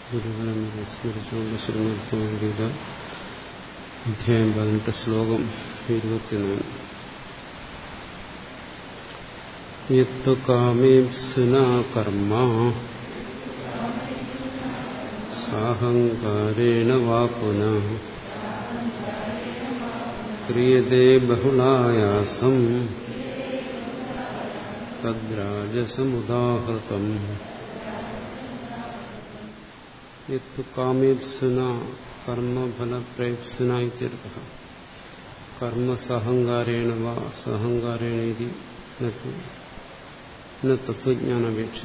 ഗുരുവിനെ സ്മരിച്ചുകൊണ്ട് ശ്രീമദ്ഭഗവത്ഗീത അധ്യായം പതിനെട്ട് ശ്ലോകം ഇരുപത്തിനാല് യത്തു കാമേപ്സുനാ കർമ്മ സാഹങ്കാരേണ വാ പുനഃ ക്രിയത്തെ ബഹുളായാസം തദ്രാജസമുദാഹൃതം യത്തു കാമേപ്സുന കർമ്മഫലപ്രേപ്സുന ഇത്യർത്ഥ കർമ്മസഹങ്കാരേണ വാ സഹങ്കാരേണ ഇതി ന തത്വജ്ഞാനപേക്ഷ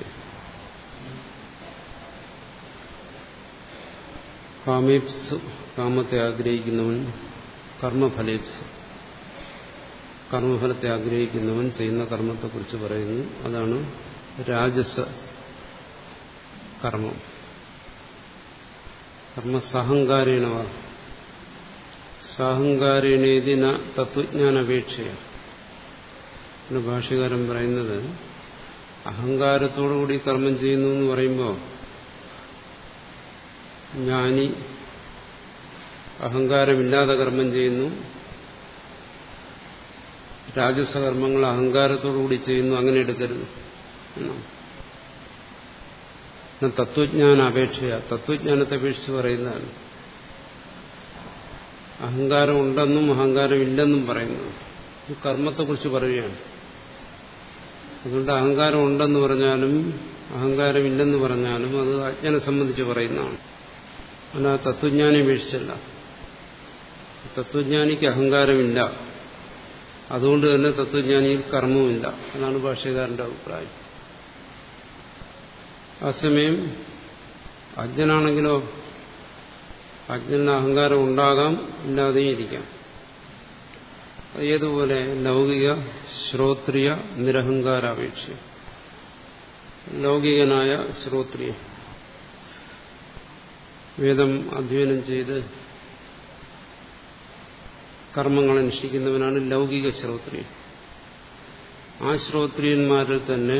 കാമേപ്സു കാമത്തെ ആഗ്രഹിക്കുന്നവൻ കർമ്മഫലേപ്സ് കർമ്മഫലത്തെ ആഗ്രഹിക്കുന്നവൻ ചെയ്യുന്ന കർമ്മത്തെക്കുറിച്ച് പറയുന്നു അതാണ് രാജസ കർമ്മം കർമ്മസഹങ്കാരേണ സാഹങ്കാരേണേതിന തത്വജ്ഞാനപേക്ഷയ ഭാഷകാരൻ പറയുന്നത് അഹങ്കാരത്തോടുകൂടി കർമ്മം ചെയ്യുന്നു എന്ന് പറയുമ്പോൾ ജ്ഞാനി അഹങ്കാരമില്ലാതെ കർമ്മം ചെയ്യുന്നു രാജസകർമ്മങ്ങൾ അഹങ്കാരത്തോടുകൂടി ചെയ്യുന്നു അങ്ങനെ എടുക്കരുത് എന്നാണ് തത്വജ്ഞാന അപേക്ഷയ തത്വജ്ഞാനത്തെ അപേക്ഷിച്ച് പറയുന്നതാണ് അഹങ്കാരം ഉണ്ടെന്നും അഹങ്കാരം ഇല്ലെന്നും പറയുന്നത് ഈ കർമ്മത്തെക്കുറിച്ച് പറയുകയാണ് അതുകൊണ്ട് അഹങ്കാരം ഉണ്ടെന്ന് പറഞ്ഞാലും അഹങ്കാരം ഇല്ലെന്ന് പറഞ്ഞാലും അത് അജ്ഞനെ സംബന്ധിച്ച് പറയുന്നതാണ് അല്ല തത്വജ്ഞാനെ അപേക്ഷിച്ചല്ല തത്വജ്ഞാനിക്ക് അഹങ്കാരമില്ല അതുകൊണ്ട് തന്നെ തത്വജ്ഞാനിയിൽ കർമ്മവുമില്ല എന്നാണ് ഭാഷ്യകാരന്റെ അഭിപ്രായം അസമയം അജ്ഞനാണെങ്കിലോ അജ്ഞന് അഹങ്കാരം ഉണ്ടാകാം ഇല്ലാതെയും ഇരിക്കാം ഏതുപോലെ ലൗകിക ശ്രോത്രിയ നിരഹങ്കാരാപേക്ഷ ലൗകികനായ ശ്രോത്രിയ വേദം അധ്യയനം ചെയ്ത് കർമ്മങ്ങൾ അനുഷ്ഠിക്കുന്നവനാണ് ലൗകിക ശ്രോത്രിയൻ ആ ശ്രോത്രിയന്മാരിൽ തന്നെ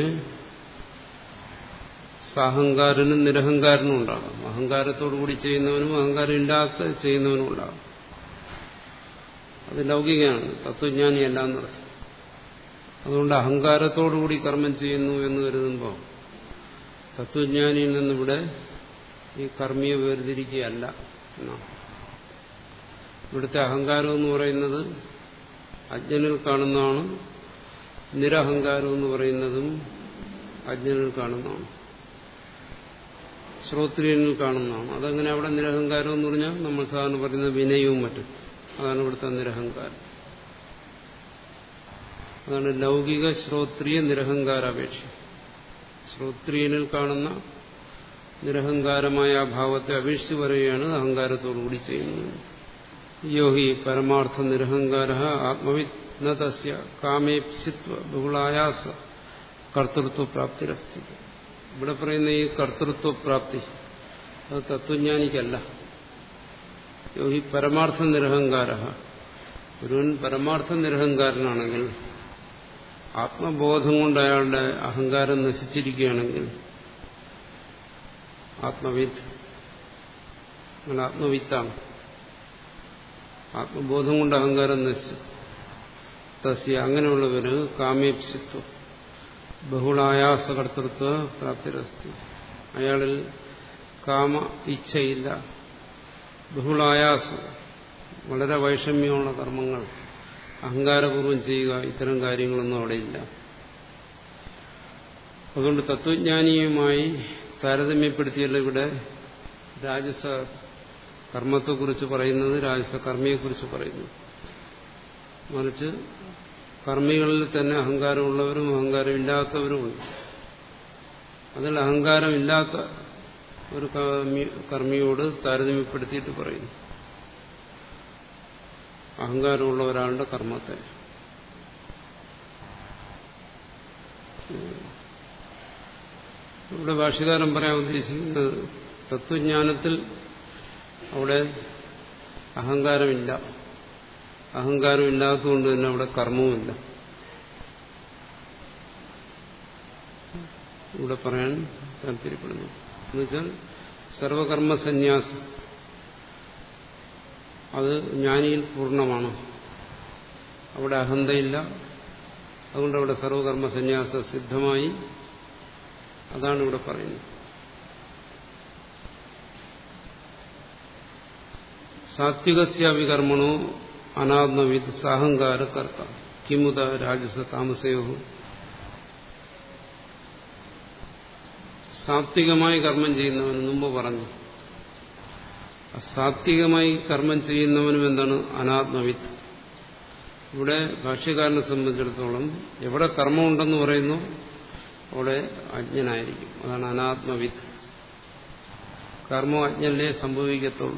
സാഹങ്കാരനും നിരഹങ്കാരനും ഉണ്ടാകാം അഹങ്കാരത്തോടു കൂടി ചെയ്യുന്നവനും അഹങ്കാരം ഇല്ലാത്ത ചെയ്യുന്നവനും ഉണ്ടാകും അത് ലൗകികമാണ് തത്വജ്ഞാനിയല്ല എന്നർത്ഥം അതുകൊണ്ട് അഹങ്കാരത്തോടുകൂടി കർമ്മം ചെയ്യുന്നു എന്ന് കരുതുമ്പോൾ തത്വജ്ഞാനിയിൽ നിന്നിവിടെ ഈ കർമ്മിയെ വേർതിരിക്കുകയല്ല എന്നാണ് ഇവിടുത്തെ അഹങ്കാരം എന്ന് പറയുന്നത് അജ്ഞനിൽ കാണുന്നതാണ് നിരഹങ്കാരം എന്ന് പറയുന്നതും അജ്ഞനിൽ കാണുന്നതാണ് ശ്രോത്രിയനിൽ കാണുന്നതാണ് അതങ്ങനെ അവിടെ നിരഹങ്കാരം എന്ന് പറഞ്ഞാൽ നമ്മൾ സാധാരണ പറയുന്ന വിനയവും മറ്റും അതാണ് ഇവിടുത്തെ നിരഹങ്കാരം അതാണ് ലൗകിക ശ്രോത്രിയ നിരഹങ്കാരാപേക്ഷ ശ്രോത്രിയനിൽ കാണുന്ന നിരഹങ്കാരമായ ആ ഭാവത്തെ അപേക്ഷിച്ച് പറയുകയാണ് അഹങ്കാരത്തോടുകൂടി ചെയ്യുന്നത് യോഹി പരമാർത്ഥ നിരഹങ്കാര ആത്മവിത് ന തസ്യ കാമേപ്സിത്വ ബഹുളായാസ കർത്തൃത്വ പ്രാപ്തിരസ്തി ഇവിടെ പറയുന്ന ഈ കർത്തൃത്വ പ്രാപ്തി അത് തത്വജ്ഞാനിക്കല്ല യോഹി പരമാർത്ഥ നിരഹങ്കാര ഒരുവൻ പരമാർത്ഥ നിരഹങ്കാരനാണെങ്കിൽ ആത്മബോധം കൊണ്ട് അയാളുടെ അഹങ്കാരം നശിച്ചിരിക്കുകയാണെങ്കിൽ ആത്മവിത്ത് അങ്ങനെ ആത്മവിത്താണ് ആത്മബോധം കൊണ്ട് അഹങ്കാരം നശിച്ചു തസ്യ അങ്ങനെയുള്ളവര് കാമേപ്സിത്വം ബഹുളായാസകർത്തൃത്വ പ്രാപ്തിരസ്തി അയാളിൽ കാമ ഇച്ഛയില്ല ബഹുളായാസം വളരെ വൈഷമ്യമുള്ള കർമ്മങ്ങൾ അഹങ്കാരപൂർവ്വം ചെയ്യുക ഇത്തരം കാര്യങ്ങളൊന്നും അവിടെയില്ല അതുകൊണ്ട് തത്വജ്ഞാനിയുമായി താരതമ്യപ്പെടുത്തിയല്ല ഇവിടെ രാജസ കർമ്മത്തെക്കുറിച്ച് പറയുന്നത് രാജസ കർമ്മിയെക്കുറിച്ച് പറയുന്നു മറിച്ച് കർമ്മികളിൽ തന്നെ അഹങ്കാരമുള്ളവരും അഹങ്കാരമില്ലാത്തവരുമുണ്ട് അതിൽ അഹങ്കാരമില്ലാത്ത ഒരു കർമ്മിയോട് താരതമ്യപ്പെടുത്തിയിട്ട് പറയുന്നു അഹങ്കാരമുള്ള ഒരാളുടെ കർമ്മത്തെ ഇവിടെ ഭാഷകാരൻ പറയാൻ ഉദ്ദേശിക്കുന്നത് തത്വജ്ഞാനത്തിൽ അവിടെ അഹങ്കാരമില്ല അഹങ്കാരമില്ലാത്തതുകൊണ്ട് തന്നെ അവിടെ കർമ്മവുമില്ല ഇവിടെ പറയാൻ താല്പര്യപ്പെടുന്നു എന്നുവെച്ചാൽ സർവകർമ്മസന്യാസം അത് ജ്ഞാനിയിൽ പൂർണ്ണമാണ് അവിടെ അഹന്തയില്ല അതുകൊണ്ട് അവിടെ സർവകർമ്മ സന്യാസ സിദ്ധമായി അതാണ് ഇവിടെ പറയുന്നത് സാത്വികസ്യാപി കർമ്മണോ അനാത്മവിദ് സാഹങ്കാര കർത്ത കിമുത രാജസ താമസയോ സാത്വികമായി കർമ്മം ചെയ്യുന്നവന് മുമ്പ് പറഞ്ഞു സാത്വികമായി കർമ്മം ചെയ്യുന്നവനും എന്താണ് അനാത്മവിത്ത് ഇവിടെ ഭാഷ്യക്കാരനെ സംബന്ധിച്ചിടത്തോളം എവിടെ കർമ്മമുണ്ടെന്ന് പറയുന്നു അവിടെ അജ്ഞനായിരിക്കും അതാണ് അനാത്മവിത്ത് കർമ്മം അജ്ഞല്ലേ സംഭവിക്കത്തുള്ളൂ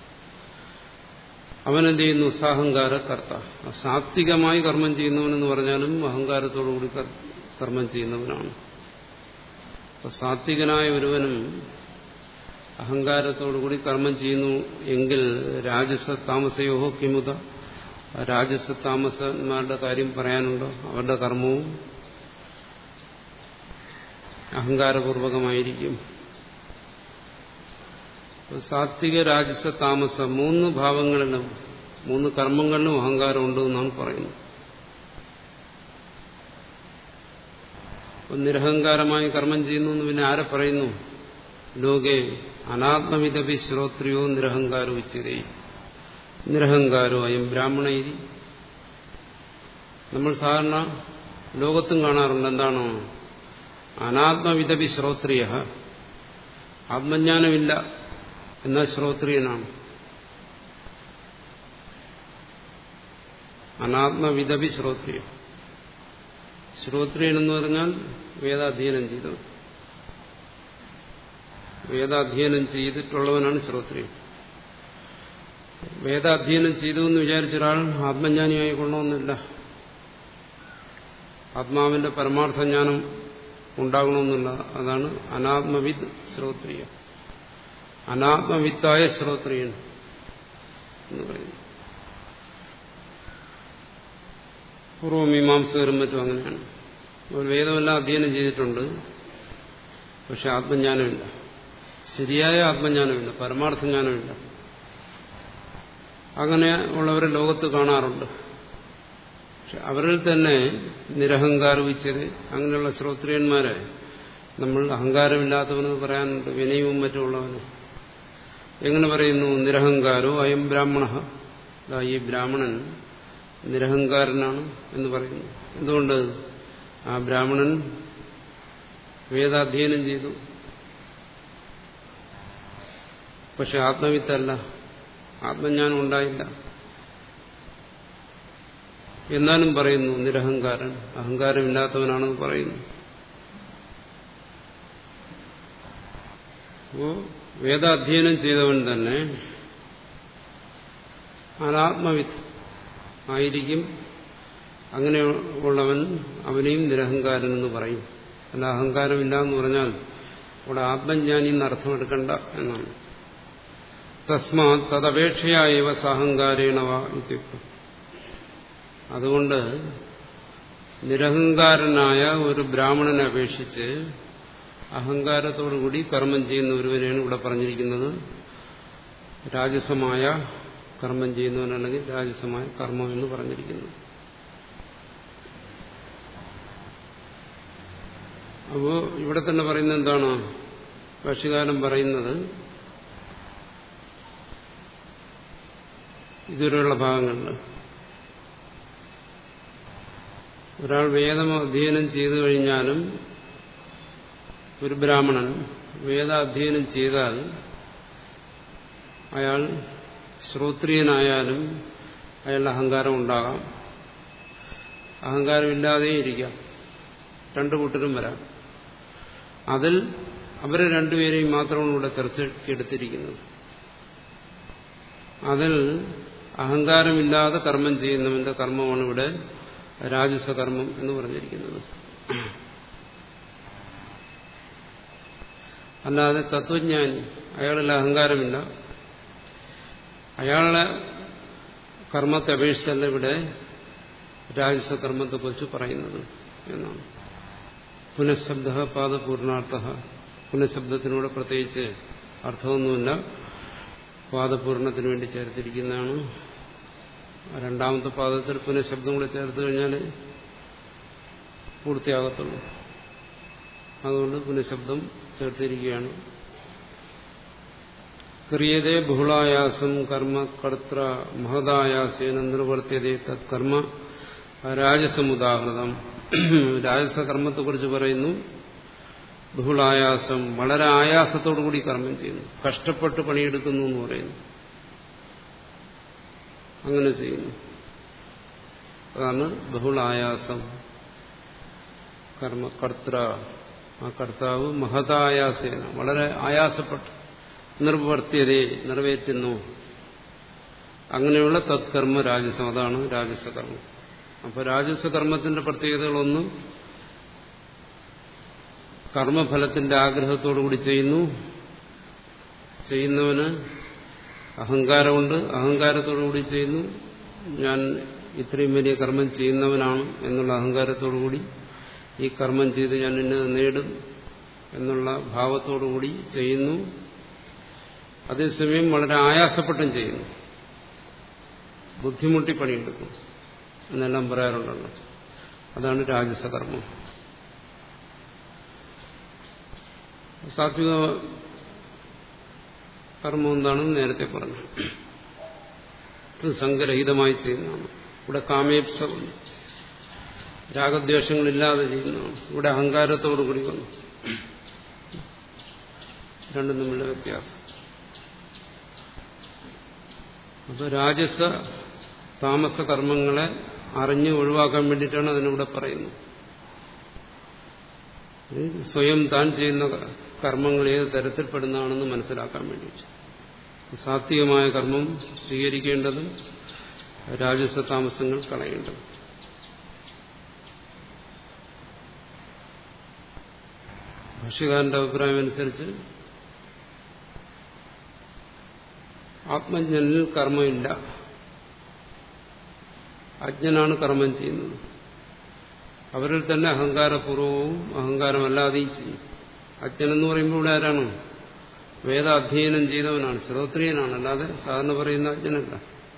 അവനെന്ത് ചെയ്യുന്നു സാഹങ്കാര കർത്ത സാത്വികമായി കർമ്മം ചെയ്യുന്നവനെന്ന് പറഞ്ഞാലും അഹങ്കാരത്തോടുകൂടി കർമ്മം ചെയ്യുന്നവനാണ് അപ്പൊ സാത്വികനായ ഒരുവനും അഹങ്കാരത്തോടുകൂടി കർമ്മം ചെയ്യുന്നു എങ്കിൽ രാജസ താമസയോഹോ കിമുത രാജസ താമസന്മാരുടെ കാര്യം പറയാനുണ്ടോ അവരുടെ കർമ്മവും അഹങ്കാരപൂർവകമായിരിക്കും സാത്വിക രാജസ താമസ മൂന്ന് ഭാവങ്ങളിലും മൂന്ന് കർമ്മങ്ങളിലും അഹങ്കാരം ഉണ്ട് എന്നാണ് പറയുന്നത് നിരഹങ്കാരമായി കർമ്മം ചെയ്യുന്നു എന്ന് പിന്നെ ആരെ പറയുന്നു ലോകെ അനാത്മവിധപി ശ്രോത്രിയോ നിരഹങ്കാരോ ഉച്ചതേ നിരഹങ്കാരോ അയം ബ്രാഹ്മണയിരി നമ്മൾ സാധാരണ ലോകത്തും കാണാറുണ്ട് എന്താണോ അനാത്മവിധപി ശ്രോത്രിയ ആത്മജ്ഞാനമില്ല എന്നാൽ ശ്രോത്രിയനാണ് അനാത്മവിധപി ശ്രോത്രിയ ശ്രോത്രിയൻ എന്ന് പറഞ്ഞാൽ വേദാധ്യയനം ചെയ്തത് വേദാധ്യയനം ചെയ്തിട്ടുള്ളവനാണ് ശ്രോത്രിയൻ വേദാധ്യയനം ചെയ്തു എന്ന് വിചാരിച്ച ഒരാൾ ആത്മജ്ഞാനിയായി കൊള്ളണമെന്നില്ല ആത്മാവിന്റെ പരമാർത്ഥ ജ്ഞാനം ഉണ്ടാകണമെന്നില്ല അതാണ് അനാത്മവിദ് ശ്രോത്രിയ അനാത്മവിത്തായ ശ്രോത്രിയൻ എന്ന് പറയുന്നു പൂർവമീമാംസകരും മറ്റും അങ്ങനെയാണ് അവർ വേദമെല്ലാം അധ്യയനം ചെയ്തിട്ടുണ്ട് പക്ഷെ ആത്മജ്ഞാനമില്ല ശരിയായ ആത്മജ്ഞാനമില്ല പരമാർത്ഥ ജ്ഞാനമില്ല അങ്ങനെ ഉള്ളവരെ ലോകത്ത് കാണാറുണ്ട് പക്ഷെ അവരിൽ തന്നെ നിരഹങ്കാരവിച്ചത് അങ്ങനെയുള്ള ശ്രോത്രിയന്മാരെ നമ്മൾ അഹങ്കാരമില്ലാത്തവനെന്ന് പറയാനുണ്ട് വിനയവും മറ്റുമുള്ളവന് എങ്ങനെ പറയുന്നു നിരഹങ്കാരോ അയം ബ്രാഹ്മണ ഈ ബ്രാഹ്മണൻ നിരഹങ്കാരനാണ് എന്ന് പറയുന്നു എന്തുകൊണ്ട് ആ ബ്രാഹ്മണൻ വേദാധ്യയനം ചെയ്തു പക്ഷെ ആത്മവിത്തല്ല ആത്മജ്ഞാനം ഉണ്ടായില്ല എന്നാലും പറയുന്നു നിരഹങ്കാരൻ അഹങ്കാരമില്ലാത്തവനാണെന്ന് പറയുന്നു അപ്പോ വേദാധ്യയനം ചെയ്തവൻ തന്നെ അനാത്മവിത്ത് ആയിരിക്കും അങ്ങനെയുള്ളവൻ അവനെയും നിരഹങ്കാരൻ എന്ന് പറയും അല്ല അഹങ്കാരമില്ല എന്ന് പറഞ്ഞാൽ ഇവിടെ ആത്മജ്ഞാനി എന്ന് അർത്ഥമെടുക്കണ്ട എന്നാണ് തസ്മാ തദപേക്ഷയായവ സാഹങ്കാരേണവ ഇത്യുക്തം അതുകൊണ്ട് നിരഹങ്കാരനായ ഒരു ബ്രാഹ്മണനെ അപേക്ഷിച്ച് അഹങ്കാരത്തോടുകൂടി കർമ്മം ചെയ്യുന്ന ഒരുവനെയാണ് ഇവിടെ പറഞ്ഞിരിക്കുന്നത് രാജസമായ കർമ്മം ചെയ്യുന്നവനാണെങ്കിൽ രാജസമായ കർമ്മം എന്ന് പറഞ്ഞിരിക്കുന്നു അപ്പോ ഇവിടെ തന്നെ പറയുന്നത് എന്താണ് ഭാഷ്യകാലം പറയുന്നത് ഇതുവരെയുള്ള ഭാഗങ്ങളിൽ ഒരാൾ വേദം അധ്യയനം ചെയ്തു കഴിഞ്ഞാലും ഒരു ബ്രാഹ്മണൻ വേദാധ്യയനം ചെയ്താൽ അയാൾ ശ്രോത്രിയനായാലും അയാളുടെ അഹങ്കാരം ഉണ്ടാകാം അഹങ്കാരമില്ലാതെ ഇരിക്കാം രണ്ടു കൂട്ടരും വരാം അതിൽ അവരെ രണ്ടുപേരെയും മാത്രമാണ് ഇവിടെ ചർച്ചയ്ക്കെടുത്തിരിക്കുന്നത് അതിൽ അഹങ്കാരമില്ലാതെ കർമ്മം ചെയ്യുന്നവന്റെ കർമ്മമാണ് ഇവിടെ രാജസകർമ്മം എന്ന് പറഞ്ഞിരിക്കുന്നത് അല്ലാതെ തത്വജ്ഞാനി അയാളിൽ അഹങ്കാരമില്ല അയാളുടെ കർമ്മത്തെ അപേക്ഷിച്ചല്ല ഇവിടെ രാജസകർമ്മത്തെക്കുറിച്ച് പറയുന്നത് എന്നാണ് പുനഃശബ്ദ പാദപൂർണാർത്ഥ പുനഃശബ്ദത്തിനൂടെ പ്രത്യേകിച്ച് അർത്ഥമൊന്നുമില്ല പാദപൂർണത്തിന് വേണ്ടി ചേർത്തിരിക്കുന്നതാണ് രണ്ടാമത്തെ പാദത്തിൽ പുനഃ ശബ്ദം കൂടെ ചേർത്ത് കഴിഞ്ഞാൽ പൂർത്തിയാകത്തുള്ളൂ അതുകൊണ്ട് പുനഃശബ്ദം ചേർത്തിരിക്കുകയാണ് ക്രിയതേ ബഹുളായാസം കർമ്മ കർത്ര മഹദായാസേന നിർവർത്തിയതേ തത് കർമ്മ രാജസമുദാഹൃതം രാജസകർമ്മത്തെക്കുറിച്ച് പറയുന്നു ബഹുളായാസം വളരെ ആയാസത്തോടു കൂടി കർമ്മം ചെയ്യുന്നു കഷ്ടപ്പെട്ട് പണിയെടുക്കുന്നു എന്ന് പറയുന്നു അങ്ങനെ ചെയ്യുന്നു അതാണ് ബഹുളായാസം കർമ്മ കർത്ര ആ കർത്താവ് മഹതായാസേന വളരെ ആയാസപ്പെട്ട് നിർവർത്തിയതേ നിറവേറ്റുന്നു അങ്ങനെയുള്ള തത്കർമ്മ രാജസം അതാണ് രാജസകർമ്മം അപ്പോൾ രാജസകർമ്മത്തിന്റെ പ്രത്യേകതകളൊന്നും കർമ്മഫലത്തിന്റെ ആഗ്രഹത്തോടു കൂടി ചെയ്യുന്നു ചെയ്യുന്നവന് അഹങ്കാരമുണ്ട് അഹങ്കാരത്തോടു കൂടി ചെയ്യുന്നു ഞാൻ ഇത്രയും വലിയ കർമ്മം ചെയ്യുന്നവനാണ് എന്നുള്ള അഹങ്കാരത്തോടു കൂടി ഈ കർമ്മം ചെയ്ത് ഞാൻ ഇന്നത് നേടും എന്നുള്ള ഭാവത്തോടുകൂടി ചെയ്യുന്നു അതേസമയം വളരെ ആയാസപ്പെട്ടും ചെയ്യുന്നു ബുദ്ധിമുട്ടി പണിയെടുക്കും എന്നെല്ലാം പറയാറുണ്ടല്ലോ അതാണ് രാജസകർമ്മം സാത്വിക കർമ്മം എന്താണെന്ന് നേരത്തെ പറഞ്ഞു സംഘരഹിതമായി ചെയ്യുന്നതാണ് ഇവിടെ കാമേപ്സ വന്നു രാഗദ്വേഷങ്ങളില്ലാതെ ചെയ്യുന്നതാണ് ഇവിടെ അഹങ്കാരത്തോടു കൂടി വന്നു രണ്ടും തമ്മിലുള്ള വ്യത്യാസം അപ്പൊ രാജസ താമസ കർമ്മങ്ങളെ അറിഞ്ഞ് ഒഴിവാക്കാൻ വേണ്ടിയിട്ടാണ് അതിനിവിടെ പറയുന്നത് സ്വയം താൻ ചെയ്യുന്ന കർമ്മങ്ങൾ ഏത് തരത്തിൽപ്പെടുന്നതാണെന്ന് മനസ്സിലാക്കാൻ വേണ്ടിയിട്ട് സാത്വികമായ കർമ്മം സ്വീകരിക്കേണ്ടതും രാജസ താമസങ്ങൾ കളയേണ്ടതും ഭാഷ്യകാരന്റെ അഭിപ്രായം അനുസരിച്ച് ആത്മജ്ഞനിൽ കർമ്മമില്ല അജ്ഞനാണ് കർമ്മം ചെയ്യുന്നത് അവരിൽ തന്നെ അഹങ്കാരപൂർവവും അഹങ്കാരമല്ലാതെയും ചെയ്യും അജ്ഞനെന്ന് പറയുമ്പോൾ ഇവിടെ ആരാണ് വേദാധ്യയനം ചെയ്തവനാണ് ശ്രോത്രിയനാണ് അല്ലാതെ സാധാരണ പറയുന്ന അജ്ഞനല്ല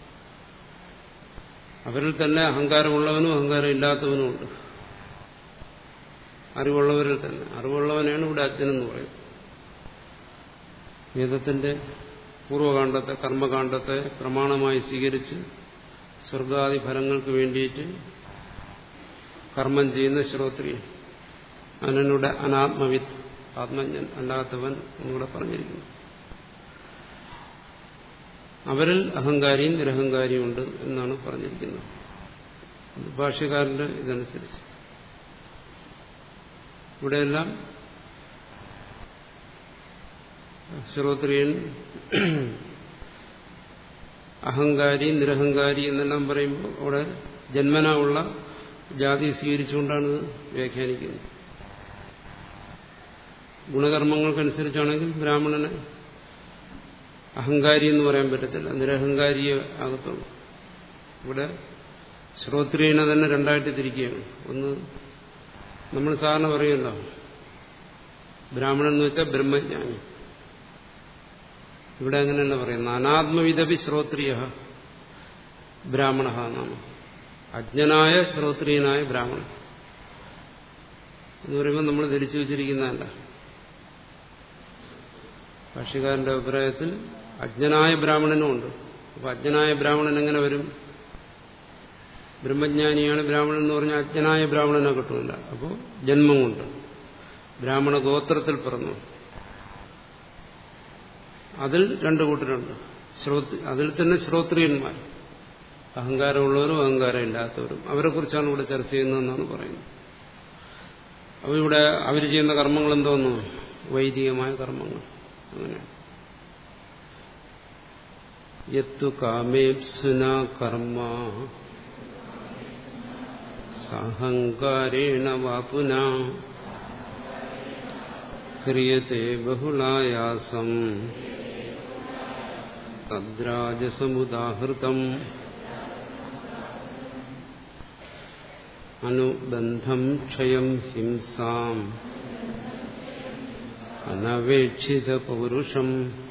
അവരിൽ തന്നെ അഹങ്കാരമുള്ളവനും അഹങ്കാരം ഇല്ലാത്തവനും ഉണ്ട് അറിവുള്ളവരിൽ തന്നെ അറിവുള്ളവനെയാണ് ഇവിടെ അജ്ഞനെന്ന് പറയുന്നത് വേദത്തിന്റെ പൂർവകാണ്ഡത്തെ കർമ്മകാണ്ഡത്തെ പ്രമാണമായി സ്വീകരിച്ച് സ്വർഗാദി ഫലങ്ങൾക്ക് വേണ്ടിയിട്ട് കർമ്മം ചെയ്യുന്ന ശ്രോത്രിയൻ അവനൂടെ അനാത്മവിത്ത് ആത്മജ്ഞൻ അല്ലാത്തവൻ എന്നിവിടെ പറഞ്ഞിരിക്കുന്നു അവരിൽ അഹങ്കാരിയും നിരഹങ്കാരിയും ഉണ്ട് എന്നാണ് പറഞ്ഞിരിക്കുന്നത് ഭാഷ്യക്കാരന്റെ ഇതനുസരിച്ച് ഇവിടെയെല്ലാം ശ്രോത്രിയൻ അഹങ്കാരി നിരഹങ്കാരി എന്നെല്ലാം പറയുമ്പോൾ അവിടെ ജന്മന ഉള്ള ജാതി സ്വീകരിച്ചുകൊണ്ടാണ് ഇത് വ്യാഖ്യാനിക്കുന്നത് ഗുണകർമ്മങ്ങൾക്കനുസരിച്ചാണെങ്കിൽ ബ്രാഹ്മണന് അഹങ്കാരി എന്ന് പറയാൻ പറ്റത്തില്ല നിരഹങ്കാരിയെ ആകത്തുള്ളൂ ഇവിടെ ശ്രോത്രിയനെ തന്നെ രണ്ടായിട്ട് തിരിക്കുകയാണ് ഒന്ന് നമ്മൾ സാധാരണ പറയുമല്ലോ ബ്രാഹ്മണൻ എന്ന് വെച്ചാൽ ബ്രഹ്മജ്ഞാനി ഇവിടെ അങ്ങനെയല്ല പറയുന്നത് അനാത്മവിധപി ശ്രോത്രിയ ബ്രാഹ്മണ എന്നാണ് അജ്ഞനായ ശ്രോത്രിയനായ ബ്രാഹ്മണൻ എന്ന് പറയുമ്പോൾ നമ്മൾ ധരിച്ചു വച്ചിരിക്കുന്നതല്ല ഭാഷ്യക്കാരന്റെ അഭിപ്രായത്തിൽ അജ്ഞനായ ബ്രാഹ്മണനും ഉണ്ട് അപ്പൊ അജ്ഞനായ ബ്രാഹ്മണൻ എങ്ങനെ വരും ബ്രഹ്മജ്ഞാനിയാണ് ബ്രാഹ്മണൻ എന്ന് പറഞ്ഞാൽ അജ്ഞനായ ബ്രാഹ്മണനെ കിട്ടുന്നില്ല അപ്പോൾ ജന്മം കൊണ്ട് ബ്രാഹ്മണ ഗോത്രത്തിൽ പിറന്നു അതിൽ രണ്ടു കൂട്ടരുണ്ട് ശ്രോത്രി അതിൽ തന്നെ ശ്രോത്രിയന്മാർ അഹങ്കാരമുള്ളവരും അഹങ്കാരം ഇല്ലാത്തവരും അവരെ കുറിച്ചാണ് ഇവിടെ ചർച്ച ചെയ്യുന്നതെന്നാണ് പറയുന്നത് അപ്പോൾ ഇവിടെ അവർ ചെയ്യുന്ന കർമ്മങ്ങൾ എന്തോന്നു വൈദികമായ കർമ്മങ്ങൾ അങ്ങനെ യത്തു കാമേപ്സുന കർമ്മ സഹങ്കാരേണ വാപുന ക്രിയത്തെ ബഹുളായാസം തദ്രാജസമുദാഹൃതം അനുബന്ധം ക്ഷയം ഹിംസാം അനവേക്ഷിത പൗരുഷം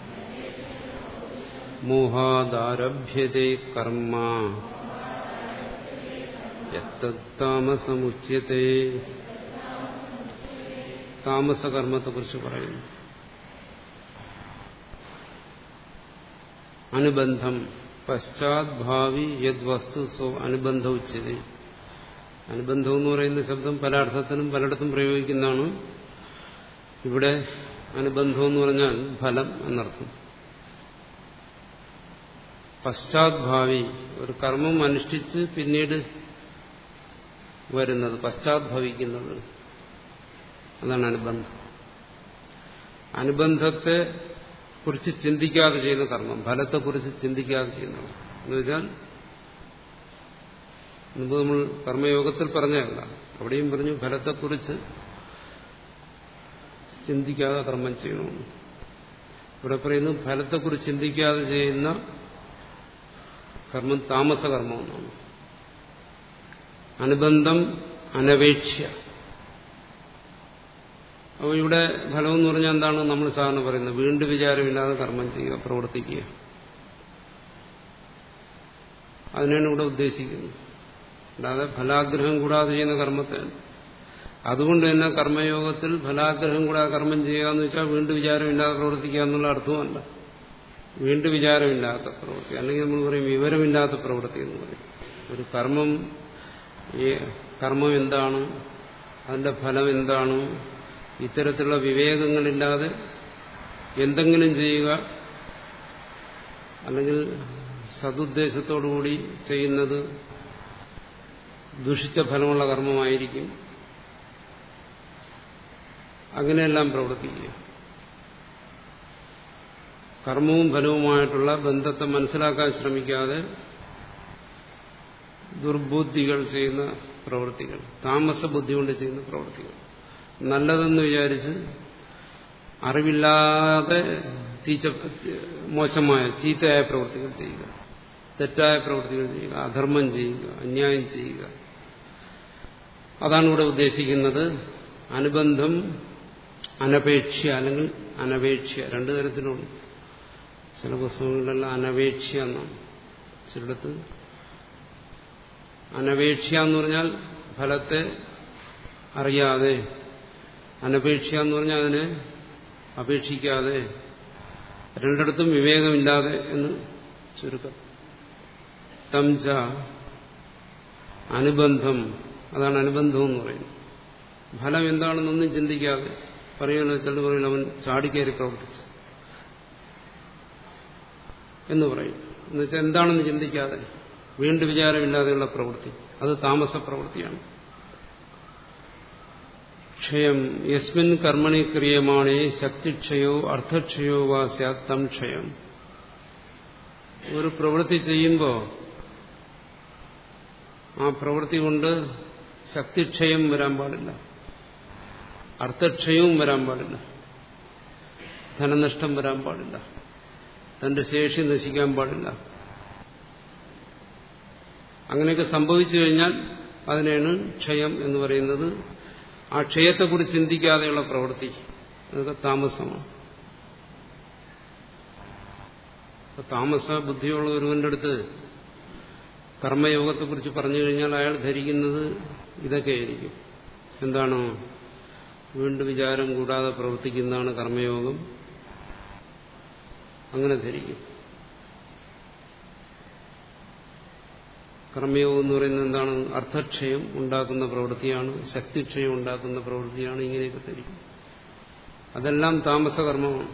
മോഹാദാരഭ്യത്തെ കർമ്മ യത്തത്താമസമുച്യത്തെ താമസകർമ്മത്തെക്കുറിച്ച് പറയുന്നു അനുബന്ധം പശ്ചാത് ഭാവി യദ് വസ്തു സോ അനുബന്ധ ഉച്ചത് അനുബന്ധം എന്ന് പറയുന്ന ശബ്ദം പല അർത്ഥത്തിനും പലയിടത്തും പ്രയോഗിക്കുന്നതാണ് ഇവിടെ അനുബന്ധം എന്ന് പറഞ്ഞാൽ ഫലം എന്നർത്ഥം പശ്ചാത് ഭാവി ഒരു കർമ്മം അനുഷ്ഠിച്ച് പിന്നീട് വരുന്നത് പശ്ചാത് ഭവിക്കുന്നത് അതാണ് അനുബന്ധം അനുബന്ധത്തെ കുറിച്ച് ചിന്തിക്കാതെ ചെയ്യുന്ന കർമ്മം ഫലത്തെക്കുറിച്ച് ചിന്തിക്കാതെ ചെയ്യുന്നത് എന്ന് വെച്ചാൽ മുമ്പ് നമ്മൾ കർമ്മയോഗത്തിൽ പറഞ്ഞതല്ല അവിടെയും പറഞ്ഞു ഫലത്തെക്കുറിച്ച് ചിന്തിക്കാതെ കർമ്മം ചെയ്യണമെന്ന് ഇവിടെ പറയുന്നു ഫലത്തെക്കുറിച്ച് ചിന്തിക്കാതെ ചെയ്യുന്ന കർമ്മം താമസകർമ്മമെന്നാണ് അനുബന്ധം അനപേക്ഷ്യ അപ്പോൾ ഇവിടെ ഫലം എന്ന് പറഞ്ഞാൽ എന്താണ് നമ്മൾ സാധാരണ പറയുന്നത് വീണ്ടും വിചാരമില്ലാതെ കർമ്മം ചെയ്യുക പ്രവർത്തിക്കുക അതിനാണ് ഇവിടെ ഉദ്ദേശിക്കുന്നത് അല്ലാതെ ഫലാഗ്രഹം കൂടാതെ ചെയ്യുന്ന കർമ്മത്തെ അതുകൊണ്ട് തന്നെ കർമ്മയോഗത്തിൽ ഫലാഗ്രഹം കൂടാതെ കർമ്മം ചെയ്യുക എന്ന് വെച്ചാൽ വീണ്ടും വിചാരമില്ലാതെ പ്രവർത്തിക്കുക എന്നുള്ള അർത്ഥമല്ല വീണ്ടും വിചാരമില്ലാത്ത പ്രവൃത്തി അല്ലെങ്കിൽ നമ്മൾ പറയും വിവരമില്ലാത്ത പ്രവൃത്തി എന്ന് പറയും ഒരു കർമ്മം ഈ കർമ്മം എന്താണ് അതിന്റെ ഫലം എന്താണ് ഇത്തരത്തിലുള്ള വിവേകങ്ങളില്ലാതെ എന്തെങ്കിലും ചെയ്യുക അല്ലെങ്കിൽ സതുദ്ദേശത്തോടുകൂടി ചെയ്യുന്നത് ദുഷിച്ച ഫലമുള്ള കർമ്മമായിരിക്കും അങ്ങനെയെല്ലാം പ്രവർത്തിക്കുക കർമ്മവും ഫലവുമായിട്ടുള്ള ബന്ധത്തെ മനസ്സിലാക്കാൻ ശ്രമിക്കാതെ ദുർബുദ്ധികൾ ചെയ്യുന്ന പ്രവൃത്തികൾ താമസ ബുദ്ധി കൊണ്ട് ചെയ്യുന്ന പ്രവൃത്തികൾ നല്ലതെന്ന് വിചാരിച്ച് അറിവില്ലാതെ തീച്ച മോശമായ ചീത്തയായ പ്രവൃത്തികൾ ചെയ്യുക തെറ്റായ പ്രവൃത്തികൾ ചെയ്യുക അധർമ്മം ചെയ്യുക അന്യായം ചെയ്യുക അതാണ് ഇവിടെ ഉദ്ദേശിക്കുന്നത് അനുബന്ധം അനപേക്ഷ അല്ലെങ്കിൽ അനപേക്ഷ രണ്ടു തരത്തിലുണ്ട് ചില പുസ്തകങ്ങളിലെല്ലാം അനപേക്ഷ എന്നാണ് ചിലടത്ത് അനപേക്ഷ എന്ന് പറഞ്ഞാൽ ഫലത്തെ അറിയാതെ അനപേക്ഷ എന്ന് പറഞ്ഞാൽ അതിനെ അപേക്ഷിക്കാതെ രണ്ടിടത്തും വിവേകമില്ലാതെ എന്ന് ചുരുക്കം തംച അനുബന്ധം അതാണ് അനുബന്ധം എന്ന് പറയുന്നത് ഫലം എന്താണെന്നൊന്നും ചിന്തിക്കാതെ പറയുന്ന ചിലർ പറയും അവൻ ചാടിക്കയറി പ്രവർത്തിച്ചു എന്ന് പറയും എന്നുവെച്ചാൽ എന്താണെന്ന് ചിന്തിക്കാതെ വീണ്ടും വിചാരമില്ലാതെയുള്ള പ്രവൃത്തി അത് താമസ പ്രവൃത്തിയാണ് ക്ഷയം യസ്മിൻ കർമ്മണി ക്രിയമാണേ ശക്തിക്ഷയോ അർത്ഥക്ഷയോ വാ സ്യാത്തം ക്ഷയം ഒരു പ്രവൃത്തി ചെയ്യുമ്പോൾ ആ പ്രവൃത്തി കൊണ്ട് ശക്തിക്ഷയം വരാൻ പാടില്ല അർത്ഥക്ഷയവും വരാൻ പാടില്ല ധനനഷ്ടം വരാൻ പാടില്ല തന്റെ ശേഷി നശിക്കാൻ പാടില്ല അങ്ങനെയൊക്കെ സംഭവിച്ചു കഴിഞ്ഞാൽ അതിനെയാണ് ക്ഷയം എന്ന് പറയുന്നത് ആ ക്ഷയത്തെക്കുറിച്ച് ചിന്തിക്കാതെയുള്ള പ്രവൃത്തി അതൊക്കെ താമസമാണ് താമസ ബുദ്ധിയുള്ള ഒരുവന്റെ അടുത്ത് കർമ്മയോഗത്തെക്കുറിച്ച് പറഞ്ഞു കഴിഞ്ഞാൽ അയാൾ ധരിക്കുന്നത് ഇതൊക്കെയായിരിക്കും എന്താണ് വീണ്ടും വിചാരം കൂടാതെ പ്രവർത്തിക്കുന്നതാണ് കർമ്മയോഗം അങ്ങനെ ധരിക്കും കർമ്മയോഗം എന്ന് പറയുന്നത് എന്താണ് അർത്ഥക്ഷയം ഉണ്ടാക്കുന്ന പ്രവൃത്തിയാണ് ശക്തിക്ഷയം ഉണ്ടാക്കുന്ന പ്രവൃത്തിയാണ് ഇങ്ങനെയൊക്കെ ധരിക്കും അതെല്ലാം താമസകർമ്മമാണ്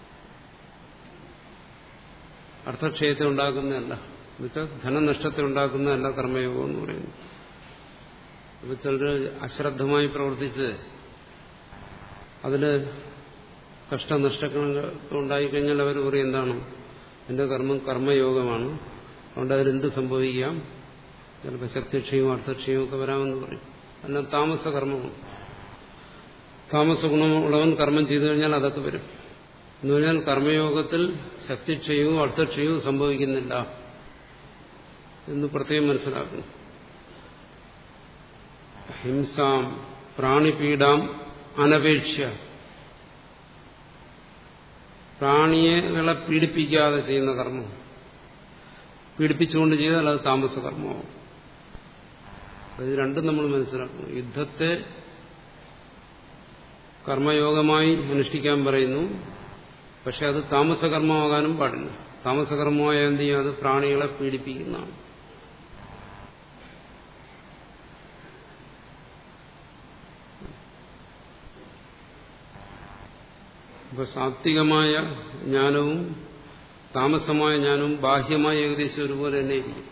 അർത്ഥക്ഷയത്തെ ഉണ്ടാക്കുന്നതല്ല എന്നുവെച്ചാൽ ധനനഷ്ടത്തെ ഉണ്ടാക്കുന്നതല്ല കർമ്മയോഗം എന്ന് പറയുന്നത് അപ്പൊ ചിലർ അശ്രദ്ധമായി പ്രവർത്തിച്ച് അതിൽ കഷ്ടനഷ്ടങ്ങൾ ഉണ്ടായിക്കഴിഞ്ഞാൽ അവർ പറയും എന്താണ് എന്റെ കർമ്മം കർമ്മയോഗമാണ് അതുകൊണ്ട് അതിലെന്ത് സംഭവിക്കാം ചിലപ്പോൾ ശക്തിക്ഷയവും അർത്ഥക്ഷയവും ഒക്കെ വരാമെന്ന് പറയും എല്ലാം താമസ കർമ്മമാണ് താമസ ഗുണമുള്ളവൻ കർമ്മം ചെയ്തു കഴിഞ്ഞാൽ അതൊക്കെ വരും എന്ന് പറഞ്ഞാൽ കർമ്മയോഗത്തിൽ ശക്തിക്ഷയവും അർത്ഥക്ഷയവും സംഭവിക്കുന്നില്ല എന്ന് പ്രത്യേകം മനസ്സിലാക്കുന്നു ഹിംസാം പ്രാണിപീഡാം അനപേക്ഷ പ്രാണികളെ പീഡിപ്പിക്കാതെ ചെയ്യുന്ന കർമ്മം പീഡിപ്പിച്ചുകൊണ്ട് ചെയ്താൽ അത് താമസ കർമ്മമാവും അത് രണ്ടും നമ്മൾ മനസ്സിലാക്കണം യുദ്ധത്തെ കർമ്മയോഗമായി അനുഷ്ഠിക്കാൻ പറയുന്നു പക്ഷെ അത് താമസകർമ്മമാകാനും പാടില്ല താമസകർമ്മമായ എന്ത് ചെയ്യും അത് പ്രാണികളെ പീഡിപ്പിക്കുന്നതാണ് ഇപ്പൊ സാത്വികമായ ജ്ഞാനവും താമസമായ ജ്ഞാനവും ബാഹ്യമായ ഏകദേശം ഒരുപോലെ തന്നെ ഇരിക്കും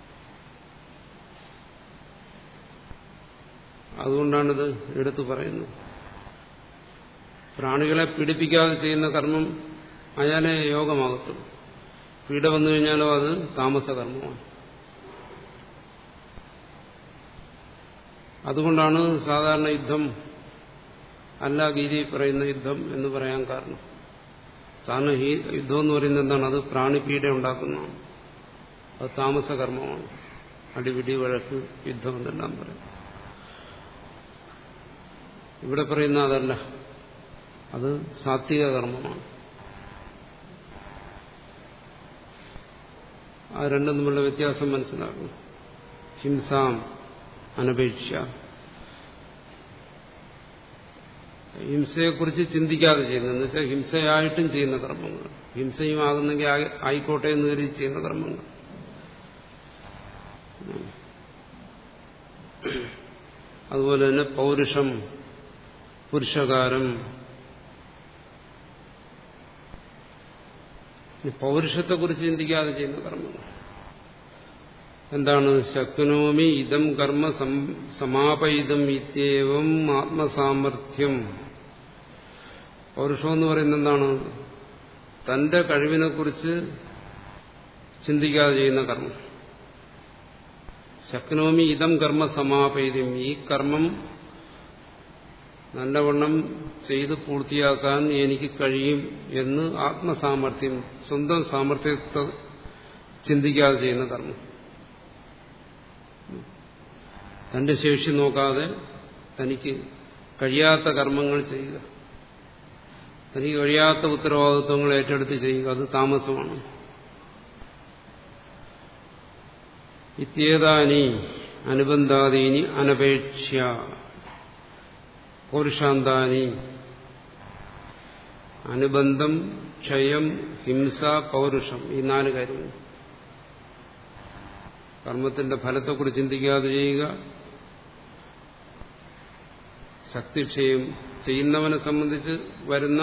അതുകൊണ്ടാണിത് എടുത്തു പറയുന്നത് പ്രാണികളെ പീഡിപ്പിക്കാതെ ചെയ്യുന്ന കർമ്മം അയാളെ യോഗമാകത്തുള്ളൂ പീഡ വന്നു കഴിഞ്ഞാലോ അത് താമസകർമ്മമാണ് അതുകൊണ്ടാണ് സാധാരണ യുദ്ധം അല്ല ഗീതി പറയുന്ന യുദ്ധം എന്ന് പറയാൻ കാരണം സാധാരണ ഈ യുദ്ധം എന്ന് പറയുന്നത് എന്താണ് അത് പ്രാണിപീഡ ഉണ്ടാക്കുന്നതാണ് അത് താമസകർമ്മമാണ് അടിപിടി വഴക്ക് യുദ്ധം എന്നെല്ലാം പറയും ഇവിടെ പറയുന്ന അതല്ല അത് സാത്വിക കർമ്മമാണ് ആ രണ്ടും തമ്മിലുള്ള വ്യത്യാസം മനസ്സിലാക്കണം ഹിംസാം അനപേക്ഷ ഹിംസയെക്കുറിച്ച് ചിന്തിക്കാതെ ചെയ്യുന്നത് എന്ന് വെച്ചാൽ ഹിംസയായിട്ടും ചെയ്യുന്ന കർമ്മങ്ങൾ ഹിംസയും ആകുന്നെങ്കിൽ ആയിക്കോട്ടെ എന്ന് കരുതി ചെയ്യുന്ന കർമ്മങ്ങൾ അതുപോലെ തന്നെ പൗരുഷം പുരുഷകാരം പൗരുഷത്തെക്കുറിച്ച് ചിന്തിക്കാതെ ചെയ്യുന്ന കർമ്മങ്ങൾ എന്താണ് ശക്നോമി ഇതം കർമ്മ സമാപയിതം ഇത്യവം ആത്മസാമർഥ്യം പൗരുഷം എന്ന് പറയുന്നത് എന്താണ് തന്റെ കഴിവിനെക്കുറിച്ച് ചിന്തിക്കാതെ ചെയ്യുന്ന കർമ്മം ശക്നോമി ഇതം കർമ്മ സമാപയിതം ഈ കർമ്മം നല്ലവണ്ണം ചെയ്ത് പൂർത്തിയാക്കാൻ എനിക്ക് കഴിയും എന്ന് ആത്മസാമർഥ്യം സ്വന്തം സാമർഥ്യത്തെ ചിന്തിക്കാതെ ചെയ്യുന്ന കർമ്മം തന്റെ ശേഷി നോക്കാതെ തനിക്ക് കഴിയാത്ത കർമ്മങ്ങൾ ചെയ്യുക തനിക്ക് കഴിയാത്ത ഉത്തരവാദിത്വങ്ങൾ ഏറ്റെടുത്ത് ചെയ്യുക അത് താമസമാണ് ഇത്യേതാനി അനുബന്ധാദീനി അനപേക്ഷ പൗരുഷാന്താനി അനുബന്ധം ക്ഷയം ഹിംസ പൗരുഷം ഈ നാല് കാര്യങ്ങൾ കർമ്മത്തിന്റെ ഫലത്തെക്കുറിച്ച് ചിന്തിക്കാതെ ചെയ്യുക ശക്തിക്ഷയം ചെയ്യുന്നവനെ സംബന്ധിച്ച് വരുന്ന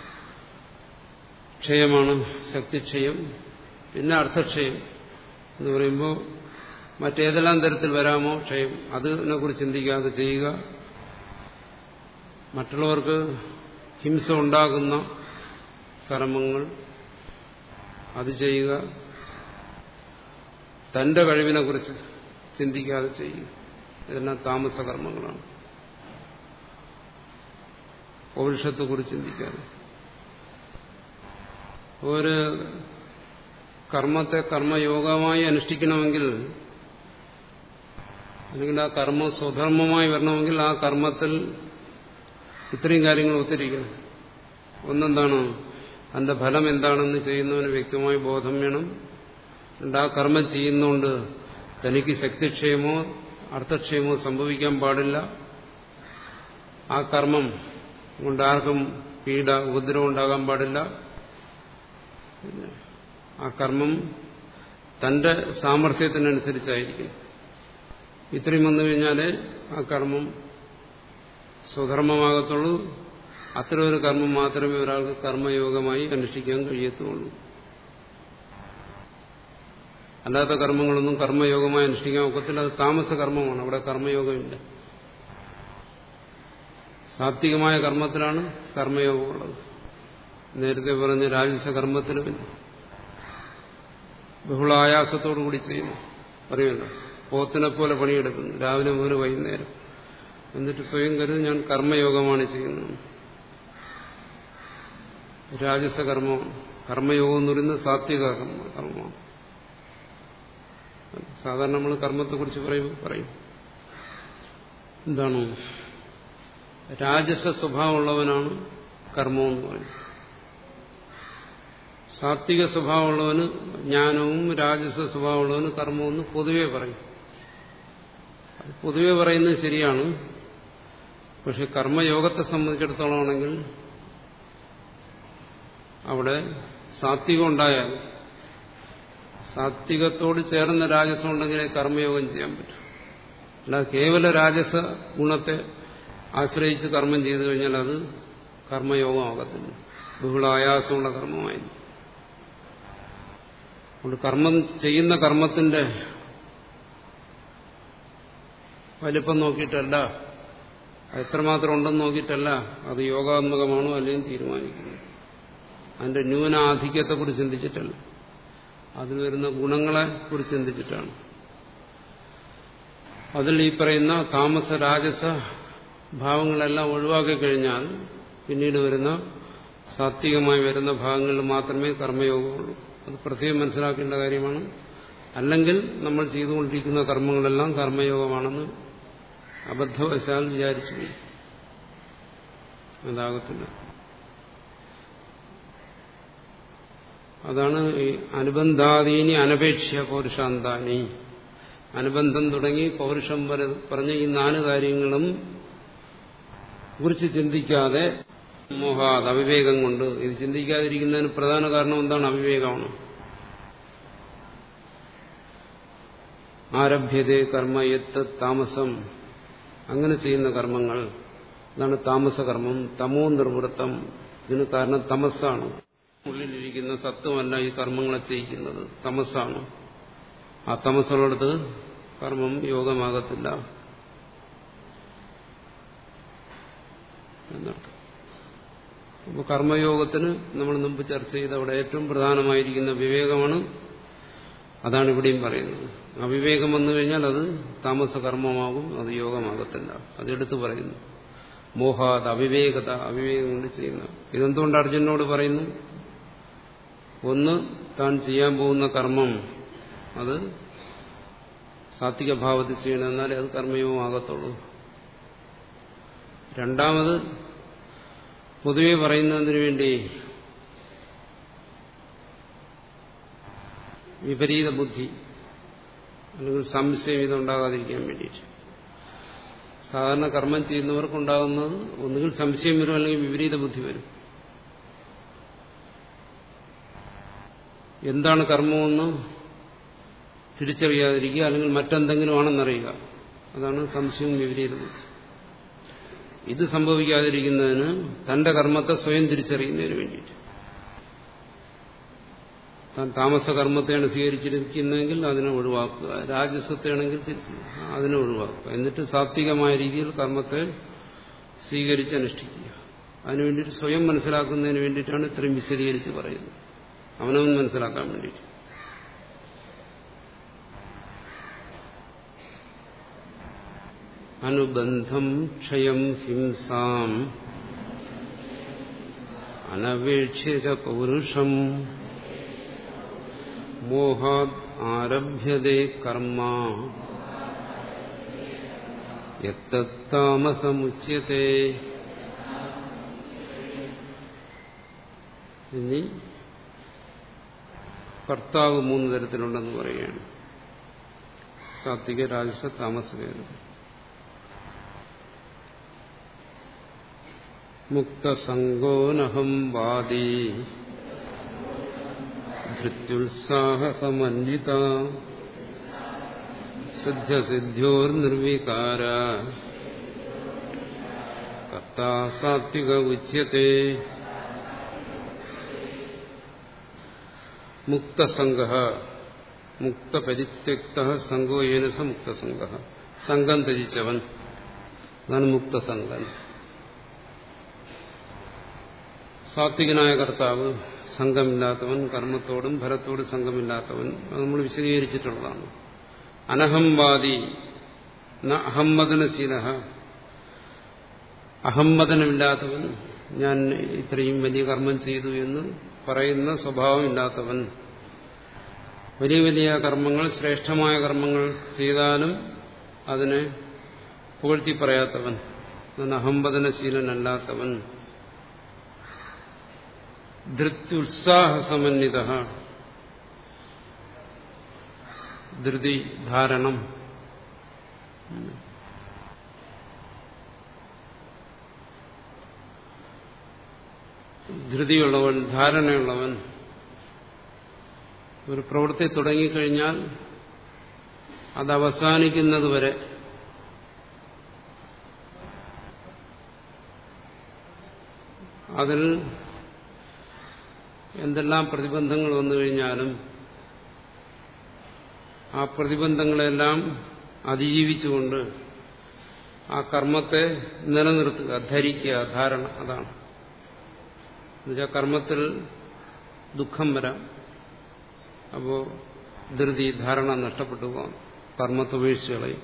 ക്ഷയമാണ് ശക്തിക്ഷയം പിന്നെ അർത്ഥക്ഷയം എന്ന് പറയുമ്പോൾ മറ്റേതെല്ലാം തരത്തിൽ വരാമോ ക്ഷയം അതിനെക്കുറിച്ച് ചിന്തിക്കാതെ ചെയ്യുക മറ്റുള്ളവർക്ക് ഹിംസ ഉണ്ടാകുന്ന കർമ്മങ്ങൾ അത് ചെയ്യുക തന്റെ കഴിവിനെക്കുറിച്ച് ചിന്തിക്കാതെ ചെയ്യുക ഇതെല്ലാം താമസകർമ്മങ്ങളാണ് പൗരുഷത്തെക്കുറിച്ച് ചിന്തിക്കാതെ ഒരു കർമ്മത്തെ കർമ്മയോഗമായി അനുഷ്ഠിക്കണമെങ്കിൽ അല്ലെങ്കിൽ ആ കർമ്മം സ്വധർമ്മമായി വരണമെങ്കിൽ ആ കർമ്മത്തിൽ ഇത്രയും കാര്യങ്ങൾ ഒത്തിരിക്കണം ഒന്നെന്താണ് അതിന്റെ ഫലം എന്താണെന്ന് ചെയ്യുന്നവന് വ്യക്തമായ ബോധം വേണം രണ്ട് ആ കർമ്മം ചെയ്യുന്നതുകൊണ്ട് തനിക്ക് ശക്തിക്ഷയമോ അർത്ഥക്ഷയമോ സംഭവിക്കാൻ പാടില്ല ആ കർമ്മം കൊണ്ട് ആർക്കും പീഡ ഉപദ്രവം ഉണ്ടാകാൻ പാടില്ല ആ കർമ്മം തന്റെ സാമർഥ്യത്തിനനുസരിച്ചായിരിക്കും ഇത്രയും വന്നു കഴിഞ്ഞാലേ ആ കർമ്മം സ്വധർമ്മമാകത്തുള്ളൂ അത്തരം ഒരു കർമ്മം മാത്രമേ ഒരാൾക്ക് കർമ്മയോഗമായി അനുഷ്ഠിക്കാൻ കഴിയത്തുള്ളൂ അല്ലാത്ത കർമ്മങ്ങളൊന്നും കർമ്മയോഗമായി അനുഷ്ഠിക്കാൻ ഒക്കത്തില്ല അത് താമസ കർമ്മമാണ് അവിടെ കർമ്മയോഗമില്ല സാത്വികമായ കർമ്മത്തിലാണ് കർമ്മയോഗമുള്ളത് നേരത്തെ പറഞ്ഞ രാജസ കർമ്മത്തിലും ബഹുളായാസത്തോടു കൂടി ചെയ്യുന്നു പറയുമല്ലോ പോത്തിനെ പോലെ പണിയെടുക്കുന്നു രാവിലെ മുതൽ വൈകുന്നേരം എന്നിട്ട് സ്വയം കരുതി ഞാൻ കർമ്മയോഗമാണ് ചെയ്യുന്നത് രാജസ കർമ്മം കർമ്മയോഗം എന്ന് പറയുന്നത് സാത്വിക കർമ്മമാണ് സാധാരണ നമ്മൾ കർമ്മത്തെക്കുറിച്ച് പറയും പറയും എന്താണ് രാജസ സ്വഭാവമുള്ളവനാണ് കർമ്മം എന്ന് പറയും സാത്വിക സ്വഭാവമുള്ളവന് ജ്ഞാനവും രാജസ സ്വഭാവമുള്ളവന് കർമ്മമെന്ന് പൊതുവെ പറയും അത് പൊതുവെ പറയുന്നത് ശരിയാണ് പക്ഷെ കർമ്മയോഗത്തെ സംബന്ധിച്ചിടത്തോളം ആണെങ്കിൽ അവിടെ സാത്വികം ഉണ്ടായാൽ സാത്വികത്തോട് ചേർന്ന രാജസം ഉണ്ടെങ്കിലേ കർമ്മയോഗം ചെയ്യാൻ പറ്റും അല്ല കേവല രാജസ ഗുണത്തെ ആശ്രയിച്ച് കർമ്മം ചെയ്തു കഴിഞ്ഞാൽ അത് കർമ്മയോഗമാകത്തില്ല ബഹുള ആയാസമുള്ള കർമ്മമായി അതുകൊണ്ട് കർമ്മം ചെയ്യുന്ന കർമ്മത്തിന്റെ വലിപ്പം നോക്കിയിട്ടല്ല എത്രമാത്രം ഉണ്ടെന്ന് നോക്കിയിട്ടല്ല അത് യോഗാത്മകമാണോ അല്ലെങ്കിൽ തീരുമാനിക്കുന്നത് അതിന്റെ ന്യൂനാധിക്യത്തെക്കുറിച്ച് ചിന്തിച്ചിട്ടല്ല അതിൽ വരുന്ന ഗുണങ്ങളെ കുറിച്ച് ചിന്തിച്ചിട്ടാണ് അതിൽ ഈ പറയുന്ന താമസ രാജസ ഭാവങ്ങളെല്ലാം ഒഴിവാക്കി കഴിഞ്ഞാൽ പിന്നീട് വരുന്ന സാത്വികമായി വരുന്ന ഭാഗങ്ങളിൽ മാത്രമേ കർമ്മയോഗമുള്ളൂ അത് പ്രത്യേകം മനസ്സിലാക്കേണ്ട കാര്യമാണ് അല്ലെങ്കിൽ നമ്മൾ ചെയ്തുകൊണ്ടിരിക്കുന്ന കർമ്മങ്ങളെല്ലാം കർമ്മയോഗമാണെന്ന് അബദ്ധവശാൽ വിചാരിച്ചു പോയി അതാകത്തില്ല അതാണ് ഈ അനുബന്ധാദീനി അനപേക്ഷ പൗരുഷാന്താനി അനുബന്ധം തുടങ്ങി പൗരുഷം വരെ പറഞ്ഞ ഈ നാല് കാര്യങ്ങളും കുറിച്ച് ചിന്തിക്കാതെ മോഹാത് അവിവേകം കൊണ്ട് ഇത് ചിന്തിക്കാതിരിക്കുന്നതിന് പ്രധാന കാരണം എന്താണ് അവിവേകമാണ് ആരഭ്യതേ കർമ്മ യത്ത് താമസം അങ്ങനെ ചെയ്യുന്ന കർമ്മങ്ങൾ അതാണ് താമസകർമ്മം തമോ നിർവൃത്തം ഇതിന് കാരണം തമസ്സാണ് ഉള്ളിലിരിക്കുന്ന സത്വമല്ല ഈ കർമ്മങ്ങളെ ചെയ്യിക്കുന്നത് തമസ്സാണ് ആ തമസ്സുള്ളിടത്ത് കർമ്മം യോഗമാകത്തില്ല എന്നർത്ഥം അപ്പോൾ കർമ്മയോഗത്തിന് നമ്മൾ മുമ്പ് ചർച്ച ചെയ്ത അവിടെ ഏറ്റവും പ്രധാനമായിരിക്കുന്ന വിവേകമാണ് അതാണ് ഇവിടെയും പറയുന്നത് അവിവേകം വന്നു കഴിഞ്ഞാൽ അത് താമസകർമ്മമാകും അത് യോഗമാകത്തില്ല അതെടുത്ത് പറയുന്നു മോഹാത് അവിവേകത അവിവേകം കൊണ്ട് ചെയ്യുന്ന ഇതെന്തുകൊണ്ട് അർജുനോട് പറയുന്നു ഒന്ന് താൻ ചെയ്യാൻ പോകുന്ന കർമ്മം അത് സാത്വിക ഭാവത്തിൽ ചെയ്യണം എന്നാലേ അത് കർമ്മയോഗമാകത്തുള്ളൂ രണ്ടാമത് പൊതുവെ പറയുന്നതിന് വേണ്ടി വിപരീത ബുദ്ധി അല്ലെങ്കിൽ സംശയം ഇതുണ്ടാകാതിരിക്കാൻ വേണ്ടിയിട്ട് സാധാരണ കർമ്മം ചെയ്യുന്നവർക്കുണ്ടാകുന്നത് ഒന്നുകിൽ സംശയം വരും അല്ലെങ്കിൽ വിപരീത ബുദ്ധി വരും എന്താണ് കർമ്മമെന്ന് തിരിച്ചറിയാതിരിക്കുക അല്ലെങ്കിൽ മറ്റെന്തെങ്കിലും ആണെന്നറിയുക അതാണ് സംശയവും വിപരീത ബുദ്ധി ഇത് സംഭവിക്കാതിരിക്കുന്നതിന് തന്റെ കർമ്മത്തെ സ്വയം തിരിച്ചറിയുന്നതിന് വേണ്ടിയിട്ട് താൻ താമസകർമ്മത്തെയാണ് സ്വീകരിച്ചിരിക്കുന്നതെങ്കിൽ അതിനെ ഒഴിവാക്കുക രാജസ്വത്തെയാണെങ്കിൽ അതിനെ ഒഴിവാക്കുക എന്നിട്ട് സാത്വികമായ രീതിയിൽ കർമ്മത്തെ സ്വീകരിച്ച് അനുഷ്ഠിക്കുക അതിനുവേണ്ടിയിട്ട് സ്വയം മനസ്സിലാക്കുന്നതിന് വേണ്ടിയിട്ടാണ് ഇത്രയും വിശദീകരിച്ച് പറയുന്നത് അവനവൻ മനസ്സിലാക്കാൻ വേണ്ടിയിട്ട് അനുബന്ധം ക്ഷയം ഹിംസാം അനപേക്ഷിത പൗരുഷം മോഹാത് ആരഭ്യതേ കർമ്മ യത്താമസമുച്യത്തെ ഇനി കർത്താവ് മൂന്ന് തരത്തിലുണ്ടെന്ന് പറയുകയാണ് സാത്വിക രാജസ താമസവേദം മുക്തസംഗോനഹം വാദി ധൃത്യുത്സാഹസമന്വിത സിദ്ധ്യസിദ്ധ്യോർനിർവികാര കർത്താ സാത്വിക ഉച്യത്തെ മുക്തസംഗ മുക്തപരിത്യക്ത സംഘോ ഏനസ മുക്തസംഗ സംഘം ത്യജിച്ചവൻ അതാണ് മുക്തസംഗൻ സാത്വികനായ കർത്താവ് സംഘമില്ലാത്തവൻ കർമ്മത്തോടും ഫലത്തോടും സംഘമില്ലാത്തവൻ അത് നമ്മൾ വിശദീകരിച്ചിട്ടുള്ളതാണ് അനഹംവാദി അഹമ്മദനശീല അഹമ്മദനമില്ലാത്തവൻ ഞാൻ ഇത്രയും വലിയ കർമ്മം ചെയ്തു എന്ന് പറയുന്ന സ്വഭാവമില്ലാത്തവൻ വലിയ വലിയ കർമ്മങ്ങൾ ശ്രേഷ്ഠമായ കർമ്മങ്ങൾ ചെയ്താലും അതിനെ പുകഴ്ത്തി പറയാത്തവൻ അഹംബദനശീലനല്ലാത്തവൻ ധൃത്യുത്സാഹസമന്വിത ധൃതി ധാരണം ധൃതിയുള്ളവൻ ധാരണയുള്ളവൻ ഒരു പ്രവൃത്തി തുടങ്ങിക്കഴിഞ്ഞാൽ അത് അവസാനിക്കുന്നത് വരെ അതിൽ എന്തെല്ലാം പ്രതിബന്ധങ്ങൾ വന്നു കഴിഞ്ഞാലും ആ പ്രതിബന്ധങ്ങളെല്ലാം അതിജീവിച്ചുകൊണ്ട് ആ കർമ്മത്തെ നിലനിർത്തുക ധരിക്കുക ധാരണ അതാണ് എന്നുവെച്ചാൽ കർമ്മത്തിൽ ദുഃഖം വരാം അപ്പോ ധൃതി ധാരണ നഷ്ടപ്പെട്ടു പോകാം കർമ്മത്തെ ഉപേക്ഷിച്ച് കളയും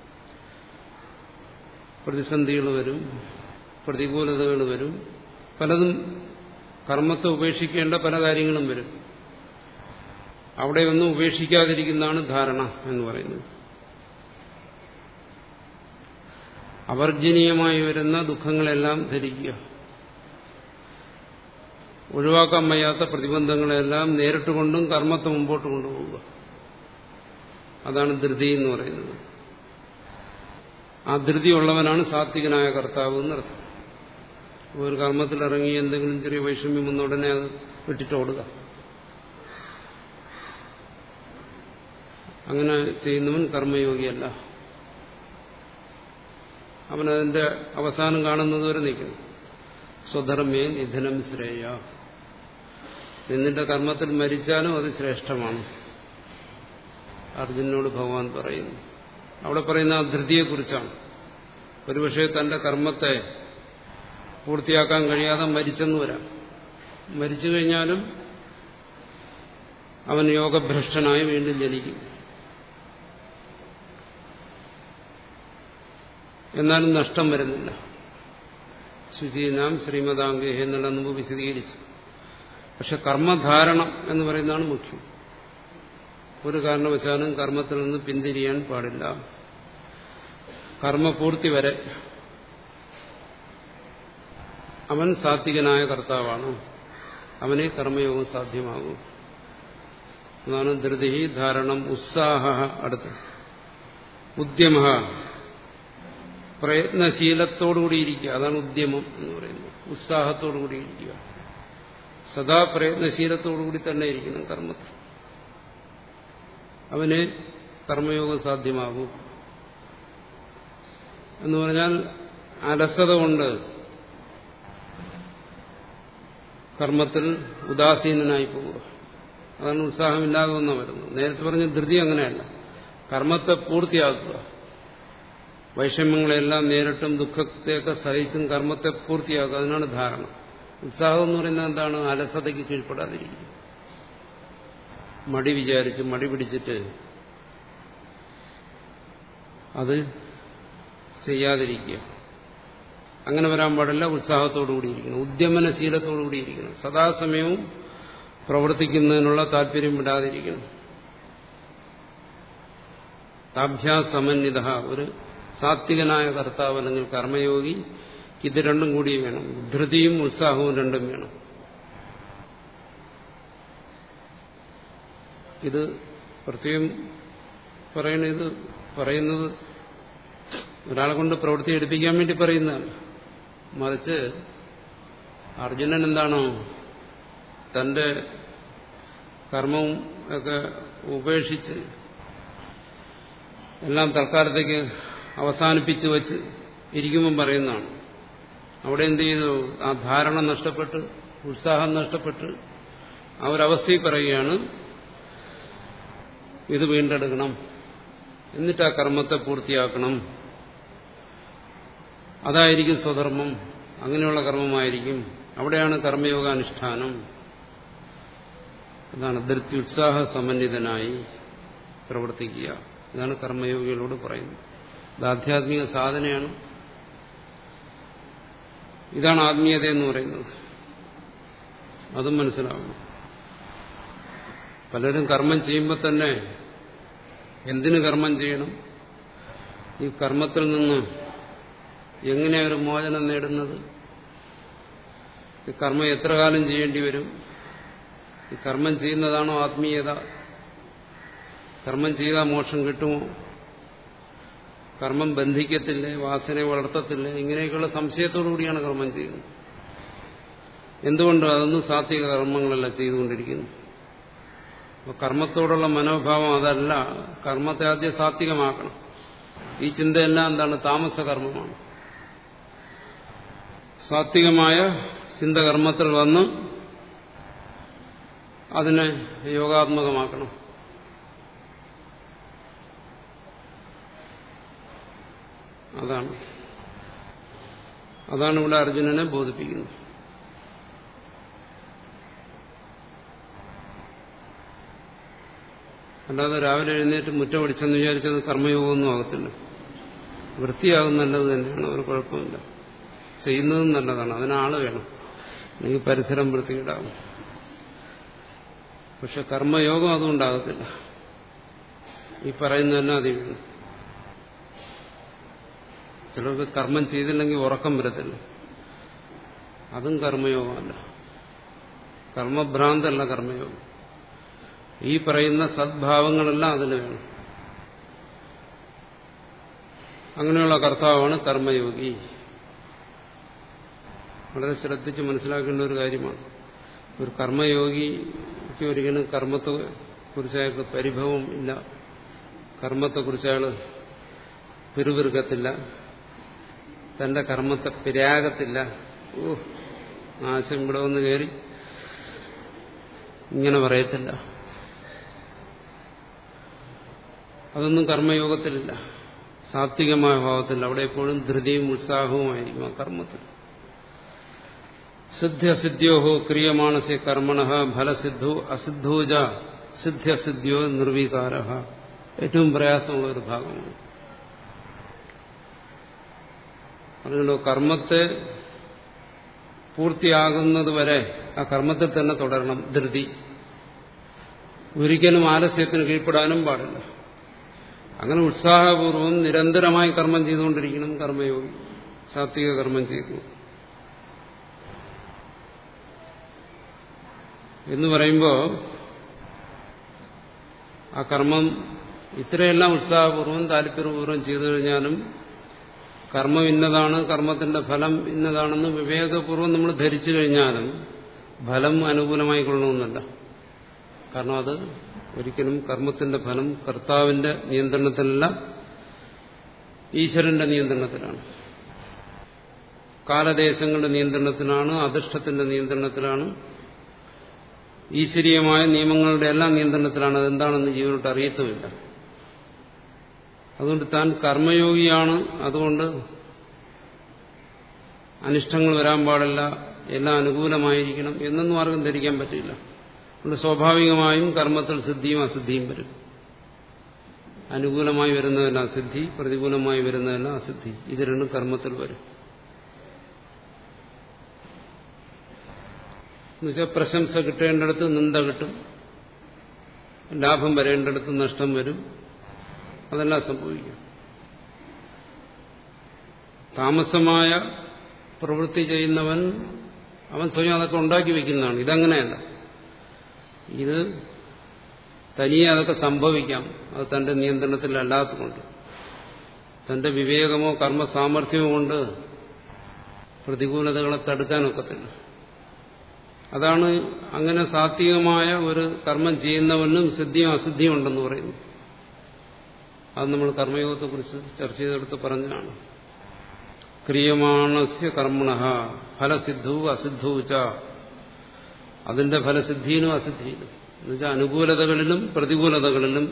പ്രതിസന്ധികൾ വരും പ്രതികൂലതകൾ വരും പലതും കർമ്മത്തെ ഉപേക്ഷിക്കേണ്ട പല കാര്യങ്ങളും വരും അവിടെയൊന്നും ഉപേക്ഷിക്കാതിരിക്കുന്നതാണ് ധാരണ എന്ന് പറയുന്നത് അവർജനീയമായി വരുന്ന ദുഃഖങ്ങളെല്ലാം ധരിക്കുക ഒഴിവാക്കാൻ വയ്യാത്ത പ്രതിബന്ധങ്ങളെല്ലാം നേരിട്ട് കൊണ്ടും കർമ്മത്തെ മുമ്പോട്ട് കൊണ്ടുപോവുക അതാണ് ധൃതി എന്ന് പറയുന്നത് ആ ധൃതിയുള്ളവനാണ് സാത്വികനായ കർത്താവ് എന്നർത്ഥം ഒരു കർമ്മത്തിൽ ഇറങ്ങി എന്തെങ്കിലും ചെറിയ വൈഷമ്യം വന്ന ഉടനെ അത് വിട്ടിട്ട് ഓടുക അങ്ങനെ ചെയ്യുന്നവൻ കർമ്മയോഗിയല്ല അവനതിന്റെ അവസാനം കാണുന്നത് വരെ നിൽക്കുന്നു സ്വധർമ്മേ നിധനം ശ്രേയ നിന്നിന്റെ കർമ്മത്തിൽ മരിച്ചാലും അത് ശ്രേഷ്ഠമാണ് അർജുനോട് ഭഗവാൻ പറയുന്നു അവിടെ പറയുന്ന ആ ധൃതിയെക്കുറിച്ചാണ് ഒരുപക്ഷെ തന്റെ കർമ്മത്തെ പൂർത്തിയാക്കാൻ കഴിയാതെ മരിച്ചെന്ന് വരാം മരിച്ചു കഴിഞ്ഞാലും അവൻ യോഗഭ്രഷ്ടനായി വീണ്ടും ജനിക്കും എന്നാലും നഷ്ടം വരുന്നില്ല ശുചീനാം ശ്രീമതാംഗേ എന്നുള്ള മുമ്പ് വിശദീകരിച്ചു പക്ഷെ കർമ്മധാരണം എന്ന് പറയുന്നതാണ് മുഖ്യം ഒരു കാരണവശാലും കർമ്മത്തിൽ നിന്ന് പിന്തിരിയാൻ പാടില്ല കർമ്മപൂർത്തി വരെ അവൻ സാത്വികനായ കർത്താവാണ് അവനെ കർമ്മയോഗം സാധ്യമാകും അതാണ് ധൃതി ധാരണം ഉത്സാഹ അടുത്ത് ഉദ്യമ പ്രയത്നശീലത്തോടുകൂടി ഇരിക്കുക അതാണ് ഉദ്യമം എന്ന് പറയുന്നത് ഉത്സാഹത്തോടുകൂടി ഇരിക്കുക സദാ പ്രയത്നശീലത്തോടുകൂടി തന്നെ ഇരിക്കണം കർമ്മത്തിൽ അവന് കർമ്മയോഗം സാധ്യമാകും എന്ന് പറഞ്ഞാൽ അലസത കൊണ്ട് കർമ്മത്തിൽ ഉദാസീനനായി പോവുക അതാണ് ഉത്സാഹമില്ലാതെ വന്ന വരുന്നത് നേരത്തെ പറഞ്ഞ ധൃതി അങ്ങനെയല്ല കർമ്മത്തെ പൂർത്തിയാക്കുക വൈഷമ്യങ്ങളെല്ലാം നേരിട്ടും ദുഃഖത്തെയൊക്കെ സഹിച്ചും കർമ്മത്തെ പൂർത്തിയാക്കുക അതിനാണ് ധാരണ ഉത്സാഹം എന്ന് പറയുന്നത് എന്താണ് അലസതയ്ക്ക് കീഴ്പ്പെടാതിരിക്കുക മടി വിചാരിച്ച് മടി പിടിച്ചിട്ട് അത് ചെയ്യാതിരിക്കുക അങ്ങനെ വരാൻ പാടില്ല ഉത്സാഹത്തോടുകൂടി ഇരിക്കണം ഉദ്യമനശീലത്തോടുകൂടി ഇരിക്കണം സദാസമയവും പ്രവർത്തിക്കുന്നതിനുള്ള താല്പര്യം വിടാതിരിക്കണം താഭ്യാസമന്വിത ഒരു സാത്വികനായ കർത്താവ് അല്ലെങ്കിൽ കർമ്മയോഗി ഇത് രണ്ടും കൂടി വേണം ധൃതിയും ഉത്സാഹവും രണ്ടും വേണം ഇത് പ്രത്യേകം പറയുന്നത് പറയുന്നത് ഒരാളെ കൊണ്ട് പ്രവൃത്തി എടുപ്പിക്കാൻ വേണ്ടി പറയുന്നതല്ല മറിച്ച് അർജുനൻ എന്താണോ തന്റെ കർമ്മവും ഒക്കെ ഉപേക്ഷിച്ച് എല്ലാം തൽക്കാലത്തേക്ക് അവസാനിപ്പിച്ചു വച്ച് ഇരിക്കുമ്പം പറയുന്നതാണ് അവിടെ എന്ത് ചെയ്തു ആ ധാരണ നഷ്ടപ്പെട്ട് ഉത്സാഹം നഷ്ടപ്പെട്ട് ആ ഒരവസ്ഥയിൽ പറയുകയാണ് ഇത് വീണ്ടെടുക്കണം എന്നിട്ട് ആ കർമ്മത്തെ പൂർത്തിയാക്കണം അതായിരിക്കും സ്വധർമ്മം അങ്ങനെയുള്ള കർമ്മമായിരിക്കും അവിടെയാണ് കർമ്മയോഗാനുഷ്ഠാനം അതാണ് ധൃത്യുത്സാഹ സമന്വിതനായി പ്രവർത്തിക്കുക ഇതാണ് കർമ്മയോഗികളോട് പറയുന്നത് ഇത് ആധ്യാത്മിക സാധനയാണ് ഇതാണ് ആത്മീയത എന്ന് പറയുന്നത് അതും മനസ്സിലാവണം പലരും കർമ്മം ചെയ്യുമ്പോൾ തന്നെ എന്തിനു കർമ്മം ചെയ്യണം ഈ കർമ്മത്തിൽ നിന്ന് എങ്ങനെ ഒരു മോചനം നേടുന്നത് ഈ കർമ്മം എത്ര കാലം ചെയ്യേണ്ടി വരും ഈ കർമ്മം ചെയ്യുന്നതാണോ ആത്മീയത കർമ്മം ചെയ്താൽ മോക്ഷം കിട്ടുമോ കർമ്മം ബന്ധിക്കത്തില്ലേ വാസനയെ വളർത്തത്തില്ലേ ഇങ്ങനെയൊക്കെയുള്ള സംശയത്തോടു കൂടിയാണ് കർമ്മം ചെയ്യുന്നത് എന്തുകൊണ്ട് അതൊന്നും സാത്വിക കർമ്മങ്ങളല്ല ചെയ്തുകൊണ്ടിരിക്കുന്നു അപ്പോൾ കർമ്മത്തോടുള്ള മനോഭാവം അതല്ല കർമ്മത്തെ ആദ്യം സാത്വികമാക്കണം ഈ ചിന്തയെല്ലാം എന്താണ് താമസ കർമ്മമാണ് സാത്വികമായ ചിന്ത കർമ്മത്തിൽ വന്ന് അതിനെ യോഗാത്മകമാക്കണം അതാണ് അതാണ് ഇവിടെ അർജുനനെ ബോധിപ്പിക്കുന്നത് അല്ലാതെ രാവിലെ എഴുന്നേറ്റ് മുറ്റം അടിച്ചെന്ന് വിചാരിച്ചത് കർമ്മയോഗമൊന്നും ആകത്തില്ല വൃത്തിയാകും നല്ലത് തന്നെയാണ് ഒരു കുഴപ്പമില്ല ചെയ്യുന്നതും നല്ലതാണ് അതിനാള് വേണം അല്ലെങ്കിൽ പരിസരം വൃത്തിയിടാവും പക്ഷെ കർമ്മയോഗം അതുകൊണ്ടാകത്തില്ല ഈ പറയുന്ന തന്നെ അതി വേണം ചിലർക്ക് കർമ്മം ചെയ്തില്ലെങ്കിൽ ഉറക്കം വരത്തില്ല അതും കർമ്മയോഗമല്ല കർമ്മഭ്രാന്തല്ല കർമ്മയോഗം ഈ പറയുന്ന സദ്ഭാവങ്ങളെല്ലാം അതിൽ വേണം അങ്ങനെയുള്ള കർത്താവാണ് കർമ്മയോഗി വളരെ ശ്രദ്ധിച്ച് മനസ്സിലാക്കേണ്ട ഒരു കാര്യമാണ് ഒരു കർമ്മയോഗിക്ക് ഒരിക്കലും കർമ്മത്തെ കുറിച്ച് അയാൾക്ക് പരിഭവം ഇല്ല കർമ്മത്തെക്കുറിച്ച് അയാൾ പിറുപിറുക്കത്തില്ല തന്റെ കർമ്മത്തെ പിരാകത്തില്ല ഓ നാശം ഇവിടെ വന്ന് കയറി ഇങ്ങനെ പറയത്തില്ല അതൊന്നും കർമ്മയോഗത്തിലില്ല സാത്വികമായ ഭാവത്തിൽ അവിടെ എപ്പോഴും ധൃതിയും ഉത്സാഹവുമായിരിക്കും ആ കർമ്മത്തിൽ സിദ്ധ്യസിദ്ധ്യോഹോ ക്രിയമാണസ്യ കർമ്മണ ഫലസിദ്ധോ അസിദ്ധോജ സിദ്ധ്യസിദ്ധ്യോ നിർവീകാര ഏറ്റവും പ്രയാസമുള്ള ഒരു ഭാഗമാണ് പറഞ്ഞല്ലോ കർമ്മത്തെ പൂർത്തിയാകുന്നത് വരെ ആ കർമ്മത്തിൽ തന്നെ തുടരണം ധൃതി ഒരിക്കലും ആലസ്യത്തിന് കീഴ്പ്പെടാനും പാടില്ല അങ്ങനെ ഉത്സാഹപൂർവം നിരന്തരമായി കർമ്മം ചെയ്തുകൊണ്ടിരിക്കണം കർമ്മയോഗി സാത്വിക കർമ്മം ചെയ്തു എന്ന് പറയുമ്പോൾ ആ കർമ്മം ഇത്രയെല്ലാം ഉത്സാഹപൂർവ്വം താല്പര്യപൂർവ്വം ചെയ്തു കഴിഞ്ഞാലും കർമ്മം ഇന്നതാണ് കർമ്മത്തിന്റെ ഫലം ഇന്നതാണെന്ന് വിവേകപൂർവ്വം നമ്മൾ ധരിച്ചു കഴിഞ്ഞാലും ഫലം അനുകൂലമായി കൊള്ളണമെന്നല്ല കാരണം അത് ഒരിക്കലും കർമ്മത്തിന്റെ ഫലം കർത്താവിന്റെ നിയന്ത്രണത്തിലല്ല ഈശ്വരന്റെ നിയന്ത്രണത്തിലാണ് കാലദേശങ്ങളുടെ നിയന്ത്രണത്തിലാണ് അധിഷ്ഠത്തിന്റെ നിയന്ത്രണത്തിലാണ് ഈശ്വരീയമായ നിയമങ്ങളുടെ എല്ലാം നിയന്ത്രണത്തിലാണ് അതെന്താണെന്ന് ജീവനോട്ട് അറിയത്തുമില്ല അതുകൊണ്ട് താൻ കർമ്മയോഗിയാണ് അതുകൊണ്ട് അനിഷ്ടങ്ങൾ വരാൻ പാടില്ല എല്ലാം അനുകൂലമായിരിക്കണം എന്നൊന്നും ആർക്കും ധരിക്കാൻ പറ്റില്ല അതുകൊണ്ട് സ്വാഭാവികമായും കർമ്മത്തിൽ സിദ്ധിയും അസിദ്ധിയും വരും അനുകൂലമായി വരുന്നതെല്ലാം അസിദ്ധി പ്രതികൂലമായി വരുന്നതെല്ലാം അസിദ്ധി ഇത് രണ്ടും കർമ്മത്തിൽ വരും എന്നുവെച്ചാൽ പ്രശംസ കിട്ടേണ്ടിടത്ത് നിന്ദ കിട്ടും ലാഭം വരേണ്ടിടത്ത് നഷ്ടം വരും അതെല്ലാം സംഭവിക്കും താമസമായ പ്രവൃത്തി ചെയ്യുന്നവൻ അവൻ സ്വയം അതൊക്കെ ഉണ്ടാക്കി വെക്കുന്നതാണ് ഇതങ്ങനെയല്ല ഇത് തനിയെ അതൊക്കെ സംഭവിക്കാം അത് തന്റെ നിയന്ത്രണത്തിലല്ലാത്തതുകൊണ്ട് തന്റെ വിവേകമോ കർമ്മ സാമർഥ്യമോ കൊണ്ട് പ്രതികൂലതകളെ തടുക്കാനൊക്കത്തില്ല അതാണ് അങ്ങനെ സാത്വികമായ ഒരു കർമ്മം ചെയ്യുന്നവനും സിദ്ധിയും അസിദ്ധിയും ഉണ്ടെന്ന് പറയുന്നു അത് നമ്മൾ കർമ്മയോഗത്തെക്കുറിച്ച് ചർച്ച ചെയ്തെടുത്ത് പറഞ്ഞതാണ് ക്രിയമാണസ്യ കർമ്മണ ഫലസിദ്ധവും അസിദ്ധവും ച അതിന്റെ ഫലസിദ്ധിയിലും അസിദ്ധിയിലും എന്നുവെച്ചാൽ അനുകൂലതകളിലും പ്രതികൂലതകളിലും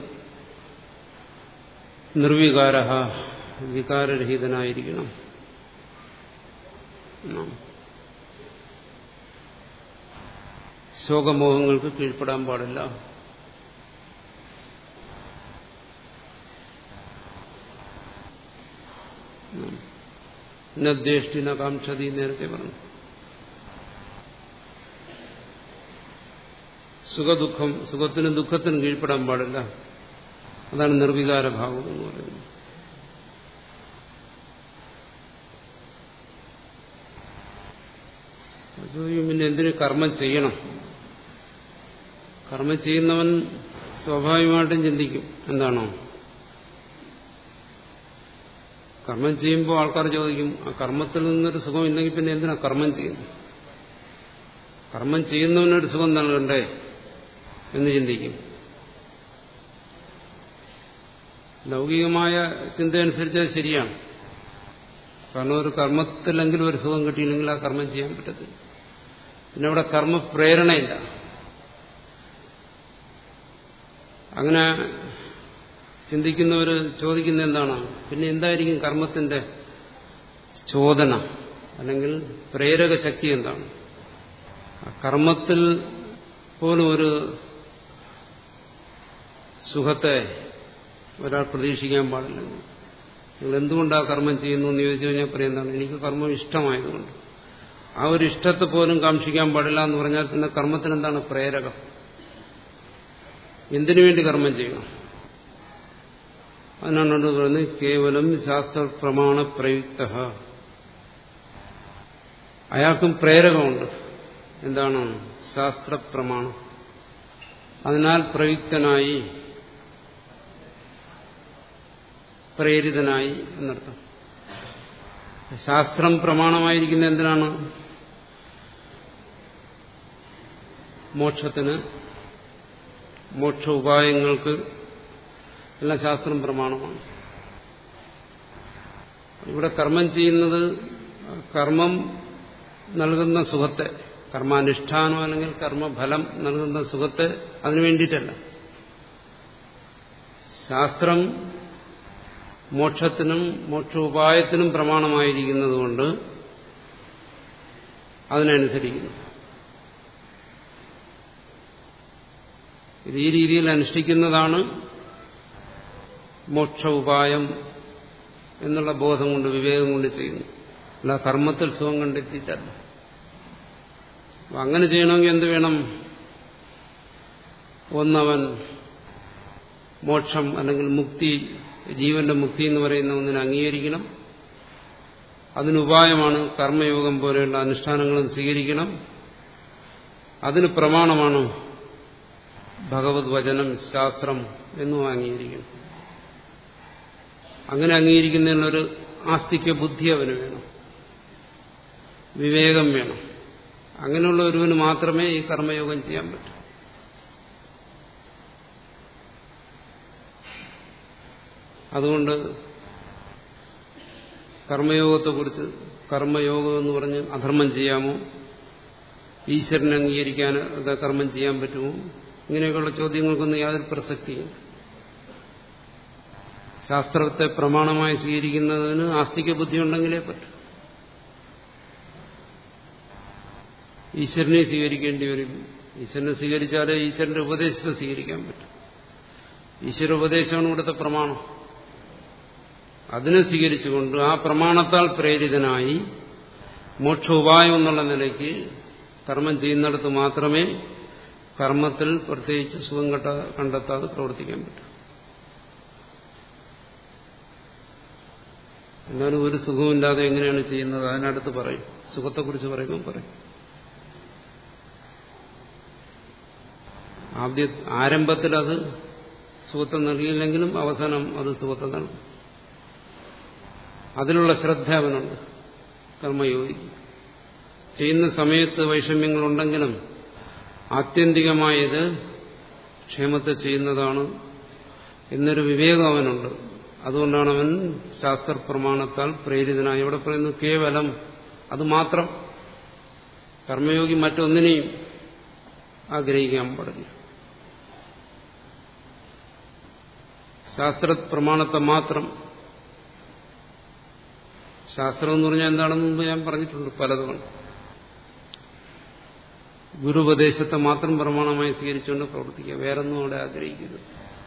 നിർവികാര വികാരരഹിതനായിരിക്കണം ശോകമോഹങ്ങൾക്ക് കീഴ്പ്പെടാൻ പാടില്ല ദ്വേഷ്ടിന കാംക്ഷതി നേരത്തെ പറഞ്ഞു സുഖദുഃഖം സുഖത്തിനും ദുഃഖത്തിനും കീഴ്പ്പെടാൻ പാടില്ല അതാണ് നിർവികാര ഭാവം എന്ന് പറയുന്നത് ചോദിക്കും പിന്നെ എന്തിനു കർമ്മം ചെയ്യണം കർമ്മം ചെയ്യുന്നവൻ സ്വാഭാവികമായിട്ടും ചിന്തിക്കും എന്താണോ കർമ്മം ചെയ്യുമ്പോൾ ആൾക്കാർ ചോദിക്കും ആ കർമ്മത്തിൽ നിന്നൊരു സുഖം ഇല്ലെങ്കിൽ പിന്നെ എന്തിനാ കർമ്മം ചെയ്യുന്നു കർമ്മം ചെയ്യുന്നവനൊരു സുഖം നൽകണ്ടേ എന്ന് ചിന്തിക്കും ലൗകികമായ ചിന്തയനുസരിച്ച് അത് ശരിയാണ് കാരണം ഒരു കർമ്മത്തിലെങ്കിലും ഒരു സുഖം കിട്ടിയില്ലെങ്കിൽ ആ കർമ്മം ചെയ്യാൻ പറ്റത്തില്ല പിന്നെ അവിടെ കർമ്മപ്രേരണയില്ല അങ്ങനെ ചിന്തിക്കുന്നവർ ചോദിക്കുന്ന എന്താണ് പിന്നെ എന്തായിരിക്കും കർമ്മത്തിന്റെ ചോദന അല്ലെങ്കിൽ പ്രേരക ശക്തി എന്താണ് കർമ്മത്തിൽ പോലും ഒരു സുഖത്തെ ഒരാൾ പ്രതീക്ഷിക്കാൻ പാടില്ല നിങ്ങൾ എന്തുകൊണ്ടാണ് കർമ്മം ചെയ്യുന്നു എന്ന് ചോദിച്ചു കഴിഞ്ഞാൽ പറയുന്നതാണ് എനിക്ക് കർമ്മം ഇഷ്ടമായതുകൊണ്ട് ആ ഒരു ഇഷ്ടത്തെ പോലും കാക്ഷിക്കാൻ പാടില്ല എന്ന് പറഞ്ഞാൽ പിന്നെ കർമ്മത്തിന് എന്താണ് പ്രേരകം എന്തിനു വേണ്ടി കർമ്മം ചെയ്യണം അതിനാണ് പറയുന്നത് കേവലം ശാസ്ത്ര പ്രമാണ പ്രയുക്ത അയാൾക്കും പ്രേരകമുണ്ട് എന്താണ് ശാസ്ത്രപ്രമാണം അതിനാൽ പ്രയുക്തനായി പ്രേരിതനായി എന്നർത്ഥം ശാസ്ത്രം പ്രമാണമായിരിക്കുന്ന എന്തിനാണ് മോക്ഷത്തിന് മോക്ഷ ഉപായങ്ങൾക്ക് എല്ലാം ശാസ്ത്രം പ്രമാണമാണ് ഇവിടെ കർമ്മം ചെയ്യുന്നത് കർമ്മം നൽകുന്ന സുഖത്തെ കർമാനുഷ്ഠാനം അല്ലെങ്കിൽ കർമ്മഫലം നൽകുന്ന സുഖത്തെ അതിനു വേണ്ടിയിട്ടല്ല ശാസ്ത്രം മോക്ഷത്തിനും മോക്ഷോപായത്തിനും പ്രമാണമായിരിക്കുന്നതുകൊണ്ട് അതിനനുസരിക്കുന്നു ഇത് ഈ രീതിയിൽ അനുഷ്ഠിക്കുന്നതാണ് മോക്ഷ ഉപായം എന്നുള്ള ബോധം കൊണ്ട് വിവേകം കൊണ്ട് ചെയ്യുന്നു അല്ല കർമ്മത്തിൽ സുഖം കണ്ടെത്തിയിട്ടല്ല അപ്പൊ അങ്ങനെ ചെയ്യണമെങ്കിൽ എന്ത് വേണം ഒന്നവൻ മോക്ഷം അല്ലെങ്കിൽ മുക്തി ജീവന്റെ മുക്തി എന്ന് പറയുന്ന ഒന്നിനെ അംഗീകരിക്കണം അതിനുപായമാണ് കർമ്മയോഗം പോലെയുള്ള അനുഷ്ഠാനങ്ങളും സ്വീകരിക്കണം അതിന് പ്രമാണമാണ് ഭഗവത് വചനം ശാസ്ത്രം എന്നും അംഗീകരിക്കണം അങ്ങനെ അംഗീകരിക്കുന്നതിനൊരു ആസ്തിക്യ ബുദ്ധി അവന് വേണം വിവേകം വേണം അങ്ങനെയുള്ള ഒരുവന് മാത്രമേ ഈ കർമ്മയോഗം ചെയ്യാൻ പറ്റൂ അതുകൊണ്ട് കർമ്മയോഗത്തെക്കുറിച്ച് കർമ്മയോഗം എന്ന് പറഞ്ഞ് അധർമ്മം ചെയ്യാമോ ഈശ്വരനെ അംഗീകരിക്കാൻ അത് കർമ്മം ചെയ്യാൻ പറ്റുമോ ഇങ്ങനെയൊക്കെയുള്ള ചോദ്യങ്ങൾക്കൊന്നും യാതൊരു പ്രസക്തിയും ശാസ്ത്രത്തെ പ്രമാണമായി സ്വീകരിക്കുന്നതിന് ആസ്തിക ബുദ്ധി ഉണ്ടെങ്കിലേ പറ്റും ഈശ്വരനെ സ്വീകരിക്കേണ്ടി വരും ഈശ്വരനെ സ്വീകരിച്ചാലേ ഈശ്വരന്റെ ഉപദേശത്തെ സ്വീകരിക്കാൻ പറ്റും ഈശ്വര ഉപദേശമാണ് ഇവിടുത്തെ പ്രമാണം അതിനെ സ്വീകരിച്ചുകൊണ്ട് ആ പ്രമാണത്താൽ പ്രേരിതനായി മോക്ഷോപായം എന്നുള്ള നിലയ്ക്ക് കർമ്മം ചെയ്യുന്നിടത്ത് മാത്രമേ കർമ്മത്തിൽ പ്രത്യേകിച്ച് സുഖം കണ്ട കണ്ടെത്താതെ പ്രവർത്തിക്കാൻ പറ്റൂ എന്നാലും ഒരു സുഖമില്ലാതെ എങ്ങനെയാണ് ചെയ്യുന്നത് അതിനടുത്ത് പറയും സുഖത്തെക്കുറിച്ച് പറയുമ്പോൾ പറയും ആദ്യ ആരംഭത്തിൽ അത് സുഖത്തെ നൽകിയില്ലെങ്കിലും അവസാനം അത് സുഖത്തെ നൽകും അതിലുള്ള ശ്രദ്ധ അവനുണ്ട് കർമ്മയോഗി ചെയ്യുന്ന സമയത്ത് വൈഷമ്യങ്ങളുണ്ടെങ്കിലും ആത്യന്തികമായത് ക്ഷേമത്തെ ചെയ്യുന്നതാണ് എന്നൊരു വിവേകം അവനുണ്ട് അതുകൊണ്ടാണ് അവൻ ശാസ്ത്രപ്രമാണത്താൽ പ്രേരിതനായി ഇവിടെ പറയുന്നു കേവലം അത് മാത്രം കർമ്മയോഗി മറ്റൊന്നിനെയും ആഗ്രഹിക്കാൻ പാടില്ല ശാസ്ത്രപ്രമാണത്തെ മാത്രം ശാസ്ത്രം എന്ന് പറഞ്ഞാൽ എന്താണെന്ന് മുമ്പ് ഞാൻ പറഞ്ഞിട്ടുണ്ട് പലതവണ ഗുരുപദേശത്തെ മാത്രം പ്രമാണമായി സ്വീകരിച്ചുകൊണ്ട് പ്രവർത്തിക്കുക വേറൊന്നും അവിടെ ആഗ്രഹിക്കുന്നു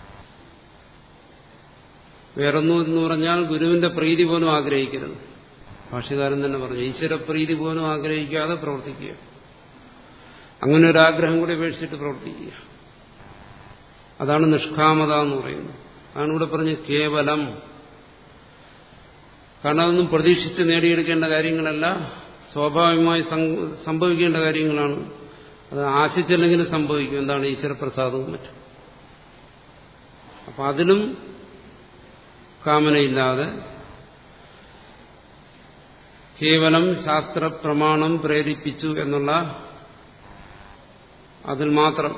വേറൊന്നും എന്ന് പറഞ്ഞാൽ ഗുരുവിന്റെ പ്രീതി പോലും ആഗ്രഹിക്കരുത് ഭാഷകാരൻ തന്നെ പറഞ്ഞു ഈശ്വര പ്രീതി പോലും ആഗ്രഹിക്കാതെ പ്രവർത്തിക്കുക അങ്ങനെ ഒരു ആഗ്രഹം കൂടി ഉപേക്ഷിച്ചിട്ട് പ്രവർത്തിക്കുക അതാണ് നിഷ്കാമത എന്ന് പറയുന്നത് അതാണ് ഇവിടെ പറഞ്ഞ് കേവലം കാരണം അതൊന്നും പ്രതീക്ഷിച്ച് നേടിയെടുക്കേണ്ട കാര്യങ്ങളല്ല സ്വാഭാവികമായി സംഭവിക്കേണ്ട കാര്യങ്ങളാണ് അത് ആശിച്ചില്ലെങ്കിലും സംഭവിക്കും എന്താണ് ഈശ്വരപ്രസാദവും മറ്റും അപ്പം അതിലും കാമനയില്ലാതെ കേവലം ശാസ്ത്രപ്രമാണം പ്രേരിപ്പിച്ചു എന്നുള്ള അതിൽ മാത്രം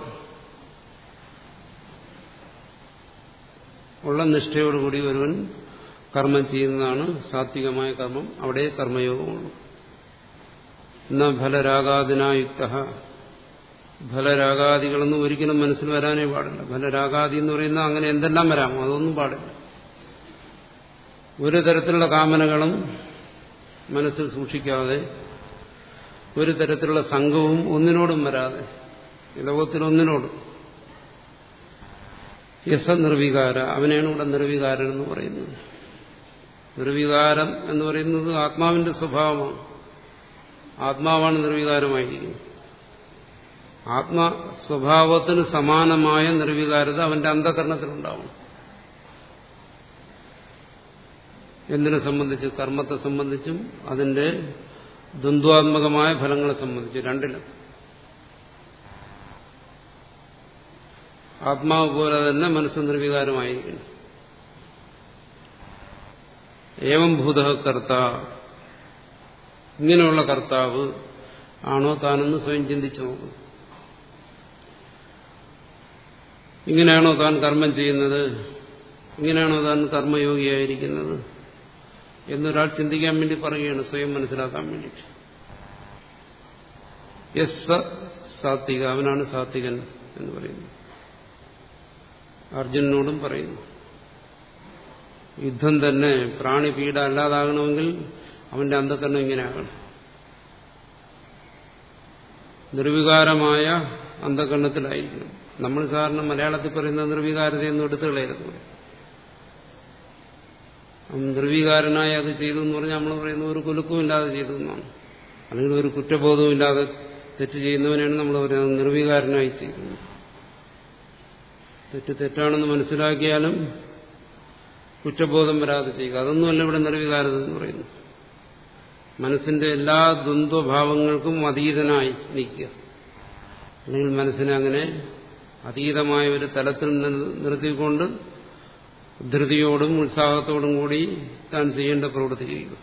ഉള്ള നിഷ്ഠയോടുകൂടി ഒരുവൻ കർമ്മം ചെയ്യുന്നതാണ് സാത്വികമായ കർമ്മം അവിടെ കർമ്മയോഗമുള്ളൂ എന്നാ ഫലരാഗാദിനായുക്ത ഫലരാഗാദികളൊന്നും ഒരിക്കലും മനസ്സിൽ വരാനേ പാടില്ല ഫലരാഗാദി എന്ന് പറയുന്ന അങ്ങനെ എന്തെല്ലാം വരാമോ അതൊന്നും പാടില്ല ഒരു തരത്തിലുള്ള കാമനകളും മനസ്സിൽ സൂക്ഷിക്കാതെ ഒരു തരത്തിലുള്ള സംഘവും ഒന്നിനോടും വരാതെ ലോകത്തിലൊന്നിനോടും യസ നിർവികാര അവനെയാണ് ഇവിടെ നിർവികാരൻ എന്ന് പറയുന്നത് നിർവികാരം എന്ന് പറയുന്നത് ആത്മാവിന്റെ സ്വഭാവമാണ് ആത്മാവാണ് നിർവികാരമായിരിക്കുന്നത് ആത്മാ സ്വഭാവത്തിന് സമാനമായ നിർവികാരത അവന്റെ അന്ധകരണത്തിലുണ്ടാവണം എന്തിനെ സംബന്ധിച്ച് കർമ്മത്തെ സംബന്ധിച്ചും അതിന്റെ ദ്വന്ദ്വാത്മകമായ ഫലങ്ങളെ സംബന്ധിച്ച് രണ്ടിലും ആത്മാവ് പോലെ തന്നെ മനസ്സ് നിർവികാരമായിരിക്കുന്നു ഏവം ഭൂത കർത്ത ഇങ്ങനെയുള്ള കർത്താവ് ആണോ താനെന്ന് സ്വയം ചിന്തിച്ചു നോക്കും ഇങ്ങനെയാണോ താൻ കർമ്മം ചെയ്യുന്നത് ഇങ്ങനെയാണോ താൻ കർമ്മയോഗിയായിരിക്കുന്നത് എന്നൊരാൾ ചിന്തിക്കാൻ വേണ്ടി പറയുകയാണ് സ്വയം മനസ്സിലാക്കാൻ വേണ്ടിയിട്ട് യസ് സാത്വിക അവനാണ് സാത്വികൻ എന്ന് പറയുന്നു അർജുനനോടും പറയുന്നു യുദ്ധം തന്നെ പ്രാണിപീഡ അല്ലാതാകണമെങ്കിൽ അവന്റെ അന്ധക്കരണം ഇങ്ങനെ ആകണം നിർവികാരമായ അന്ധകരണത്തിലായിരിക്കണം നമ്മൾ സാധാരണ മലയാളത്തിൽ പറയുന്ന നിർവികാരതയൊന്നും എടുത്തു കളയരുത് നിർവികാരനായി അത് ചെയ്തു എന്ന് പറഞ്ഞാൽ നമ്മൾ പറയുന്നത് ഒരു കുലുക്കവും ഇല്ലാതെ ചെയ്തു എന്നാണ് അല്ലെങ്കിൽ ഒരു കുറ്റബോധവും ഇല്ലാതെ തെറ്റ് ചെയ്യുന്നവനാണ് നമ്മൾ പറയുന്നത് നിർവികാരനായി ചെയ്യുന്നത് തെറ്റ് തെറ്റാണെന്ന് മനസ്സിലാക്കിയാലും കുറ്റബോധം വരാതെ ചെയ്യുക അതൊന്നുമല്ല ഇവിടെ നിർവികാരത എന്ന് പറയുന്നു മനസ്സിന്റെ എല്ലാ ദ്വന്ദ്വഭാവങ്ങൾക്കും അതീതനായി നിൽക്കുക അല്ലെങ്കിൽ മനസ്സിനെ അങ്ങനെ അതീതമായ ഒരു തലത്തിൽ നിർത്തിക്കൊണ്ട് ധൃതിയോടും ഉത്സാഹത്തോടും കൂടി താൻ ചെയ്യേണ്ട പ്രവൃത്തി ചെയ്യുക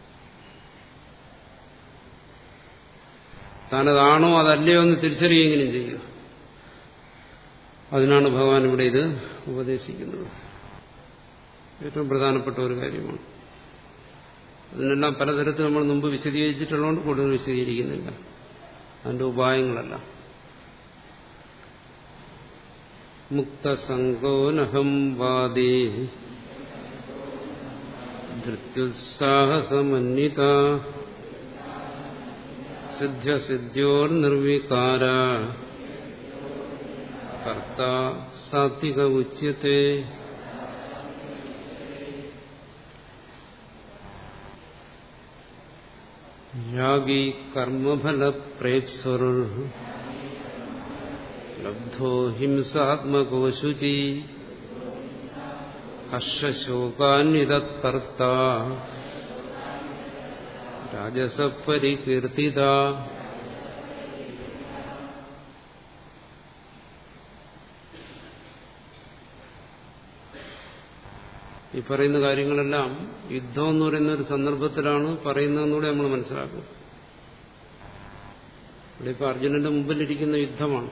താനതാണോ അതല്ലയോ എന്ന് തിരിച്ചറിയുകയെങ്കിലും ചെയ്യുക അതിനാണ് ഭഗവാൻ ഇവിടെ ഇത് ഉപദേശിക്കുന്നത് ഏറ്റവും പ്രധാനപ്പെട്ട ഒരു കാര്യമാണ് അതിനെല്ലാം പലതരത്തിൽ നമ്മൾ മുമ്പ് വിശദീകരിച്ചിട്ടുള്ളതുകൊണ്ട് കൂടുതൽ വിശദീകരിക്കുന്നില്ല അതിന്റെ ഉപായങ്ങളല്ല മുക്തസംഗോനഹം വാദേ ധൃത്യുത്സാഹസമന്വിത സിദ്ധ്യസിദ്ധ്യോർനിർവികാര കർത്ത സാത്വിക ഉച്യത്തെ രാഗി കർമ്മഫലപ്രേപ്സുർ ലബ്ധോ ഹിംസാത്മകോശുചി ഹർഷശോകാന്വിതകർത്ത രാജസപരികീർത്തിത ഈ പറയുന്ന കാര്യങ്ങളെല്ലാം യുദ്ധം എന്ന് പറയുന്ന ഒരു സന്ദർഭത്തിലാണ് പറയുന്നതെന്നുകൂടെ നമ്മൾ മനസ്സിലാക്കും ഇവിടെ ഇപ്പൊ അർജുനന്റെ മുമ്പിലിരിക്കുന്ന യുദ്ധമാണ്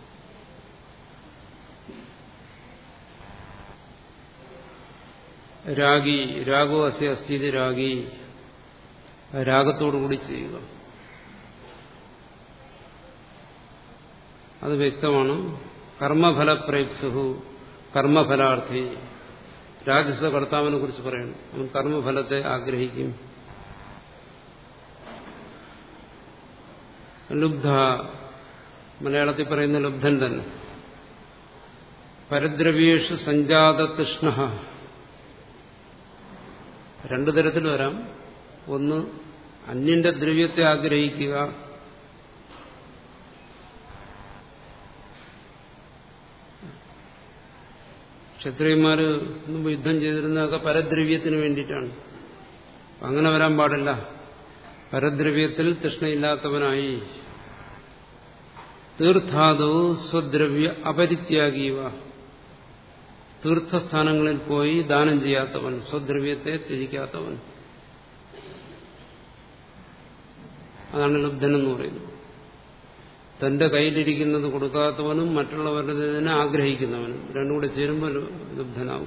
രാഗി രാഗോ അസ്യ അസ്ഥിതി രാഗി രാഗത്തോടുകൂടി ചെയ്യുക അത് വ്യക്തമാണ് കർമ്മഫലപ്രേപ്സുഹു കർമ്മഫലാർത്ഥി രാജസ കർത്താവിനെ കുറിച്ച് പറയണം അവൻ കർമ്മഫലത്തെ ആഗ്രഹിക്കും ലുബ്ധ മലയാളത്തിൽ പറയുന്ന ലുബ്ധൻ തന്നെ പരദ്രവ്യേഷു സഞ്ജാത തൃഷ്ണ രണ്ടു തരത്തിൽ വരാം ഒന്ന് അന്യന്റെ ദ്രവ്യത്തെ ആഗ്രഹിക്കുക ക്ഷത്രിയന്മാര് മുമ്പ് യുദ്ധം ചെയ്തിരുന്നതൊക്കെ പരദ്രവ്യത്തിന് വേണ്ടിയിട്ടാണ് അങ്ങനെ വരാൻ പാടില്ല പരദ്രവ്യത്തിൽ തൃഷ്ണയില്ലാത്തവനായി തീർത്ഥാദോ സ്വദ്രവ്യ അപരിത്യാഗീവ തീർത്ഥസ്ഥാനങ്ങളിൽ പോയി ദാനം ചെയ്യാത്തവൻ സ്വദ്രവ്യത്തെ ത്യജിക്കാത്തവൻ അതാണ് ലുബ്ധനെന്ന് പറയുന്നത് തന്റെ കയ്യിലിരിക്കുന്നത് കൊടുക്കാത്തവനും മറ്റുള്ളവരുടേതിനെ ആഗ്രഹിക്കുന്നവനും രണ്ടും കൂടെ ചേരുമ്പോൾ ലുബ്ധനാവും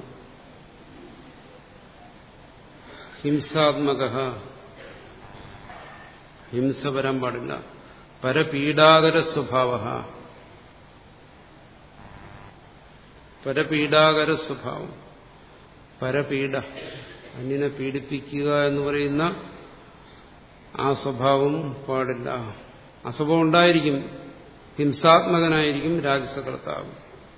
ഹിംസാത്മക ഹിംസ വരാൻ പാടില്ല പരപീഡാകര സ്വഭാവ പരപീഡാകര സ്വഭാവം പരപീഡ അന്യനെ പീഡിപ്പിക്കുക എന്ന് പറയുന്ന ആ സ്വഭാവം പാടില്ല അസ്വഭാവം ഉണ്ടായിരിക്കും ഹിംസാത്മകനായിരിക്കും രാജസകർത്താവ്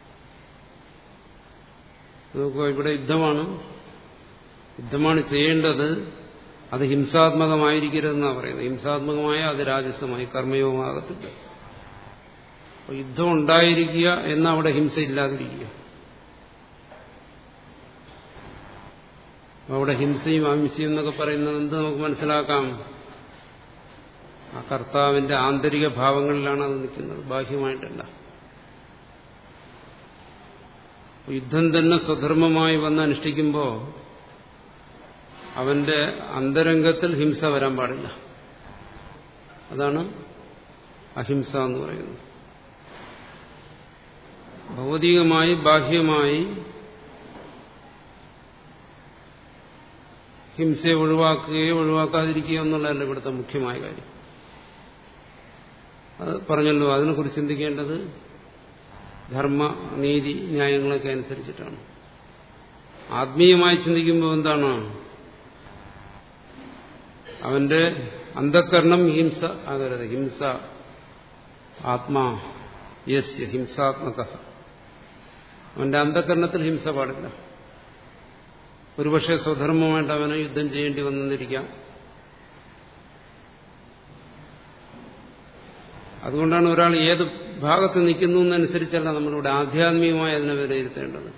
നോക്കുക ഇവിടെ യുദ്ധമാണ് യുദ്ധമാണ് ചെയ്യേണ്ടത് അത് ഹിംസാത്മകമായിരിക്കരുതെന്നാണ് പറയുന്നത് ഹിംസാത്മകമായ അത് രാജസമായി കർമ്മയോഗമാകത്തില്ല അപ്പോൾ യുദ്ധം ഉണ്ടായിരിക്കുക എന്ന അവിടെ ഹിംസ ഇല്ലാതിരിക്കുക അവിടെ ഹിംസയും അഹിംസയും എന്നൊക്കെ പറയുന്നത് എന്ത് നമുക്ക് മനസ്സിലാക്കാം ആ കർത്താവിന്റെ ആന്തരിക ഭാവങ്ങളിലാണ് അത് നിൽക്കുന്നത് ബാഹ്യമായിട്ടല്ല യുദ്ധം തന്നെ സ്വധർമ്മമായി വന്ന് അനുഷ്ഠിക്കുമ്പോൾ അവന്റെ അന്തരംഗത്തിൽ ഹിംസ വരാൻ പാടില്ല അതാണ് അഹിംസ എന്ന് പറയുന്നത് ഭൗതികമായി ബാഹ്യമായി ഹിംസയെ ഒഴിവാക്കുകയോ ഒഴിവാക്കാതിരിക്കുകയോ എന്നുള്ളതല്ല ഇവിടുത്തെ മുഖ്യമായ കാര്യം അത് പറഞ്ഞല്ലോ അതിനെക്കുറിച്ച് ചിന്തിക്കേണ്ടത് ധർമ്മ നീതി ന്യായങ്ങളൊക്കെ അനുസരിച്ചിട്ടാണ് ആത്മീയമായി ചിന്തിക്കുമ്പോൾ എന്താണ് അവന്റെ അന്ധക്കരണം ഹിംസ ആകരുത് ഹിംസ ആത്മാ യസ്യ ഹിംസാത്മക അവന്റെ അന്ധക്കരണത്തിൽ ഹിംസ പാടില്ല ഒരുപക്ഷെ സ്വധർമ്മമായിട്ട് അവന് യുദ്ധം ചെയ്യേണ്ടി വന്നിരിക്കാം അതുകൊണ്ടാണ് ഒരാൾ ഏത് ഭാഗത്ത് നിൽക്കുന്നു എന്നനുസരിച്ചല്ല നമ്മളിവിടെ ആധ്യാത്മികമായി അതിനെ വിലയിരുത്തേണ്ടത്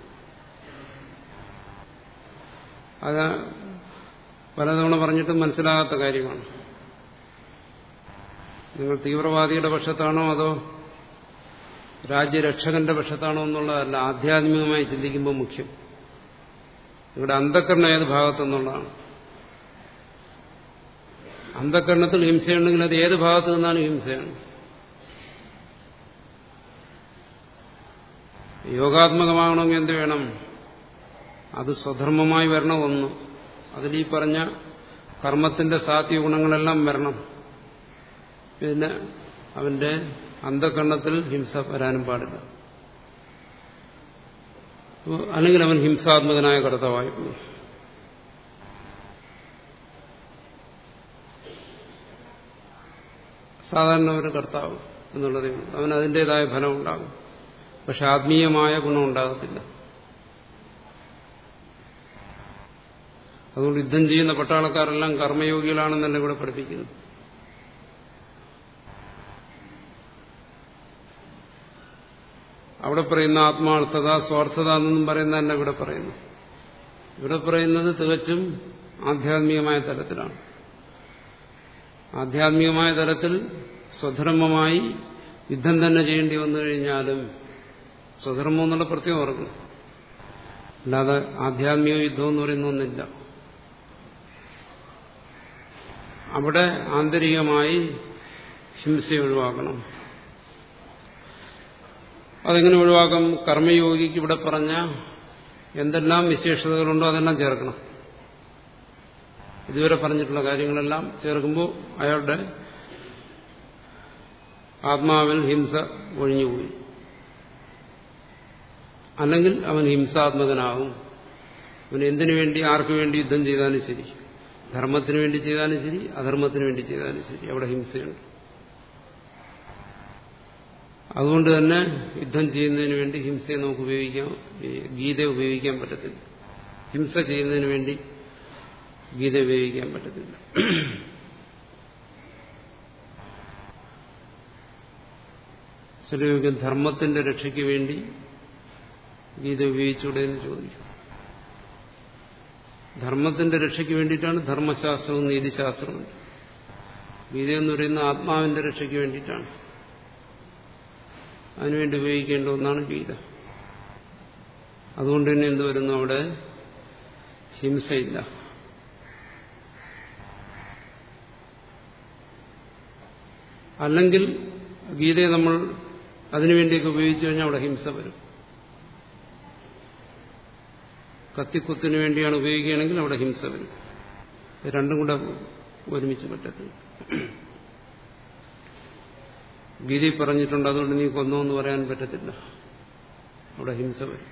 അത് പലതവണ പറഞ്ഞിട്ടും മനസ്സിലാകാത്ത കാര്യമാണ് നിങ്ങൾ തീവ്രവാദിയുടെ പക്ഷത്താണോ അതോ രാജ്യരക്ഷകന്റെ പക്ഷത്താണോ എന്നുള്ളതല്ല ആധ്യാത്മികമായി ചിന്തിക്കുമ്പോൾ മുഖ്യം ഇവിടെ അന്ധക്കരണം ഏത് ഭാഗത്തെന്നുള്ളതാണ് അന്ധക്കരണത്തിൽ ഹിംസയുണ്ടെങ്കിൽ അത് ഏത് ഭാഗത്തു നിന്നാണ് ഹിംസയാണ് യോഗാത്മകമാകണമെങ്കിൽ എന്ത് വേണം അത് സ്വധർമ്മമായി വരണം ഒന്ന് അതിൽ ഈ പറഞ്ഞ കർമ്മത്തിന്റെ സാത്വിക ഗുണങ്ങളെല്ലാം വരണം പിന്നെ അവന്റെ അന്ധകരണത്തിൽ ഹിംസ വരാനും പാടില്ല അല്ലെങ്കിൽ അവൻ ഹിംസാത്മകനായ കർത്താവായി പോകും സാധാരണ ഒരു കർത്താവ് എന്നുള്ളതേ ഉള്ളൂ അവൻ അതിൻ്റെതായ ഫലം ഉണ്ടാകും പക്ഷെ ആത്മീയമായ ഗുണം ഉണ്ടാകത്തില്ല അതുകൊണ്ട് യുദ്ധം ചെയ്യുന്ന പട്ടാളക്കാരെല്ലാം കർമ്മയോഗികളാണെന്നല്ല ഇവിടെ പഠിപ്പിക്കുന്നു അവിടെ പറയുന്ന ആത്മാർത്ഥത സ്വാർത്ഥത എന്നൊന്നും പറയുന്നതല്ല ഇവിടെ പറയുന്നു ഇവിടെ പറയുന്നത് തികച്ചും ആധ്യാത്മികമായ തലത്തിലാണ് ആധ്യാത്മികമായ തലത്തിൽ സ്വധർമ്മമായി യുദ്ധം തന്നെ ചെയ്യേണ്ടി വന്നു കഴിഞ്ഞാലും സ്വധർമ്മം എന്നുള്ള പ്രത്യേകം ഓർക്കണം അല്ലാതെ ആധ്യാത്മിക യുദ്ധം എന്ന് പറയുന്ന ഒന്നില്ല അവിടെ ആന്തരികമായി ഹിംസയെ ഒഴിവാക്കണം അതെങ്ങനെ ഒഴിവാക്കാം കർമ്മയോഗിക്ക് ഇവിടെ പറഞ്ഞ എന്തെല്ലാം വിശേഷതകളുണ്ടോ അതെല്ലാം ചേർക്കണം ഇതുവരെ പറഞ്ഞിട്ടുള്ള കാര്യങ്ങളെല്ലാം ചേർക്കുമ്പോൾ അയാളുടെ ആത്മാവിൽ ഹിംസ ഒഴിഞ്ഞുപോയി അല്ലെങ്കിൽ അവൻ ഹിംസാത്മകനാകും അവൻ എന്തിനു വേണ്ടി ആർക്കു വേണ്ടി യുദ്ധം ചെയ്താലും ശരി ധർമ്മത്തിന് വേണ്ടി ചെയ്താലും ശരി അധർമ്മത്തിന് വേണ്ടി ചെയ്താലും ശരി അവിടെ ഹിംസയുണ്ട് അതുകൊണ്ട് തന്നെ യുദ്ധം ചെയ്യുന്നതിന് വേണ്ടി ഹിംസയെ നമുക്ക് ഉപയോഗിക്കാം ഗീത ഉപയോഗിക്കാൻ പറ്റത്തില്ല ഹിംസ ചെയ്യുന്നതിന് വേണ്ടി ഗീത ഉപയോഗിക്കാൻ പറ്റത്തില്ല ചില ധർമ്മത്തിന്റെ രക്ഷയ്ക്ക് വേണ്ടി ഗീത ഉപയോഗിച്ചൂടെ എന്ന് ചോദിക്കും ധർമ്മത്തിന്റെ രക്ഷയ്ക്ക് വേണ്ടിയിട്ടാണ് ധർമ്മശാസ്ത്രവും നീതിശാസ്ത്രവും ഗീത എന്ന് പറയുന്ന ആത്മാവിന്റെ രക്ഷയ്ക്ക് വേണ്ടിയിട്ടാണ് അതിനുവേണ്ടി ഉപയോഗിക്കേണ്ട ഒന്നാണ് ഗീത അതുകൊണ്ട് തന്നെ എന്ത് വരുന്നു അവിടെ ഹിംസയില്ല അല്ലെങ്കിൽ ഗീതയെ നമ്മൾ അതിനുവേണ്ടിയൊക്കെ ഉപയോഗിച്ചു കഴിഞ്ഞാൽ അവിടെ ഹിംസ വരും കത്തിക്കുത്തിന് വേണ്ടിയാണ് ഉപയോഗിക്കുകയാണെങ്കിൽ അവിടെ ഹിംസ വരും രണ്ടും കൂടെ ഒരുമിച്ച് പറ്റത്തില്ല ഗീതി പറഞ്ഞിട്ടുണ്ട് അതുകൊണ്ട് നീ കൊന്നോ എന്ന് പറയാൻ പറ്റത്തില്ല അവിടെ ഹിംസ വരും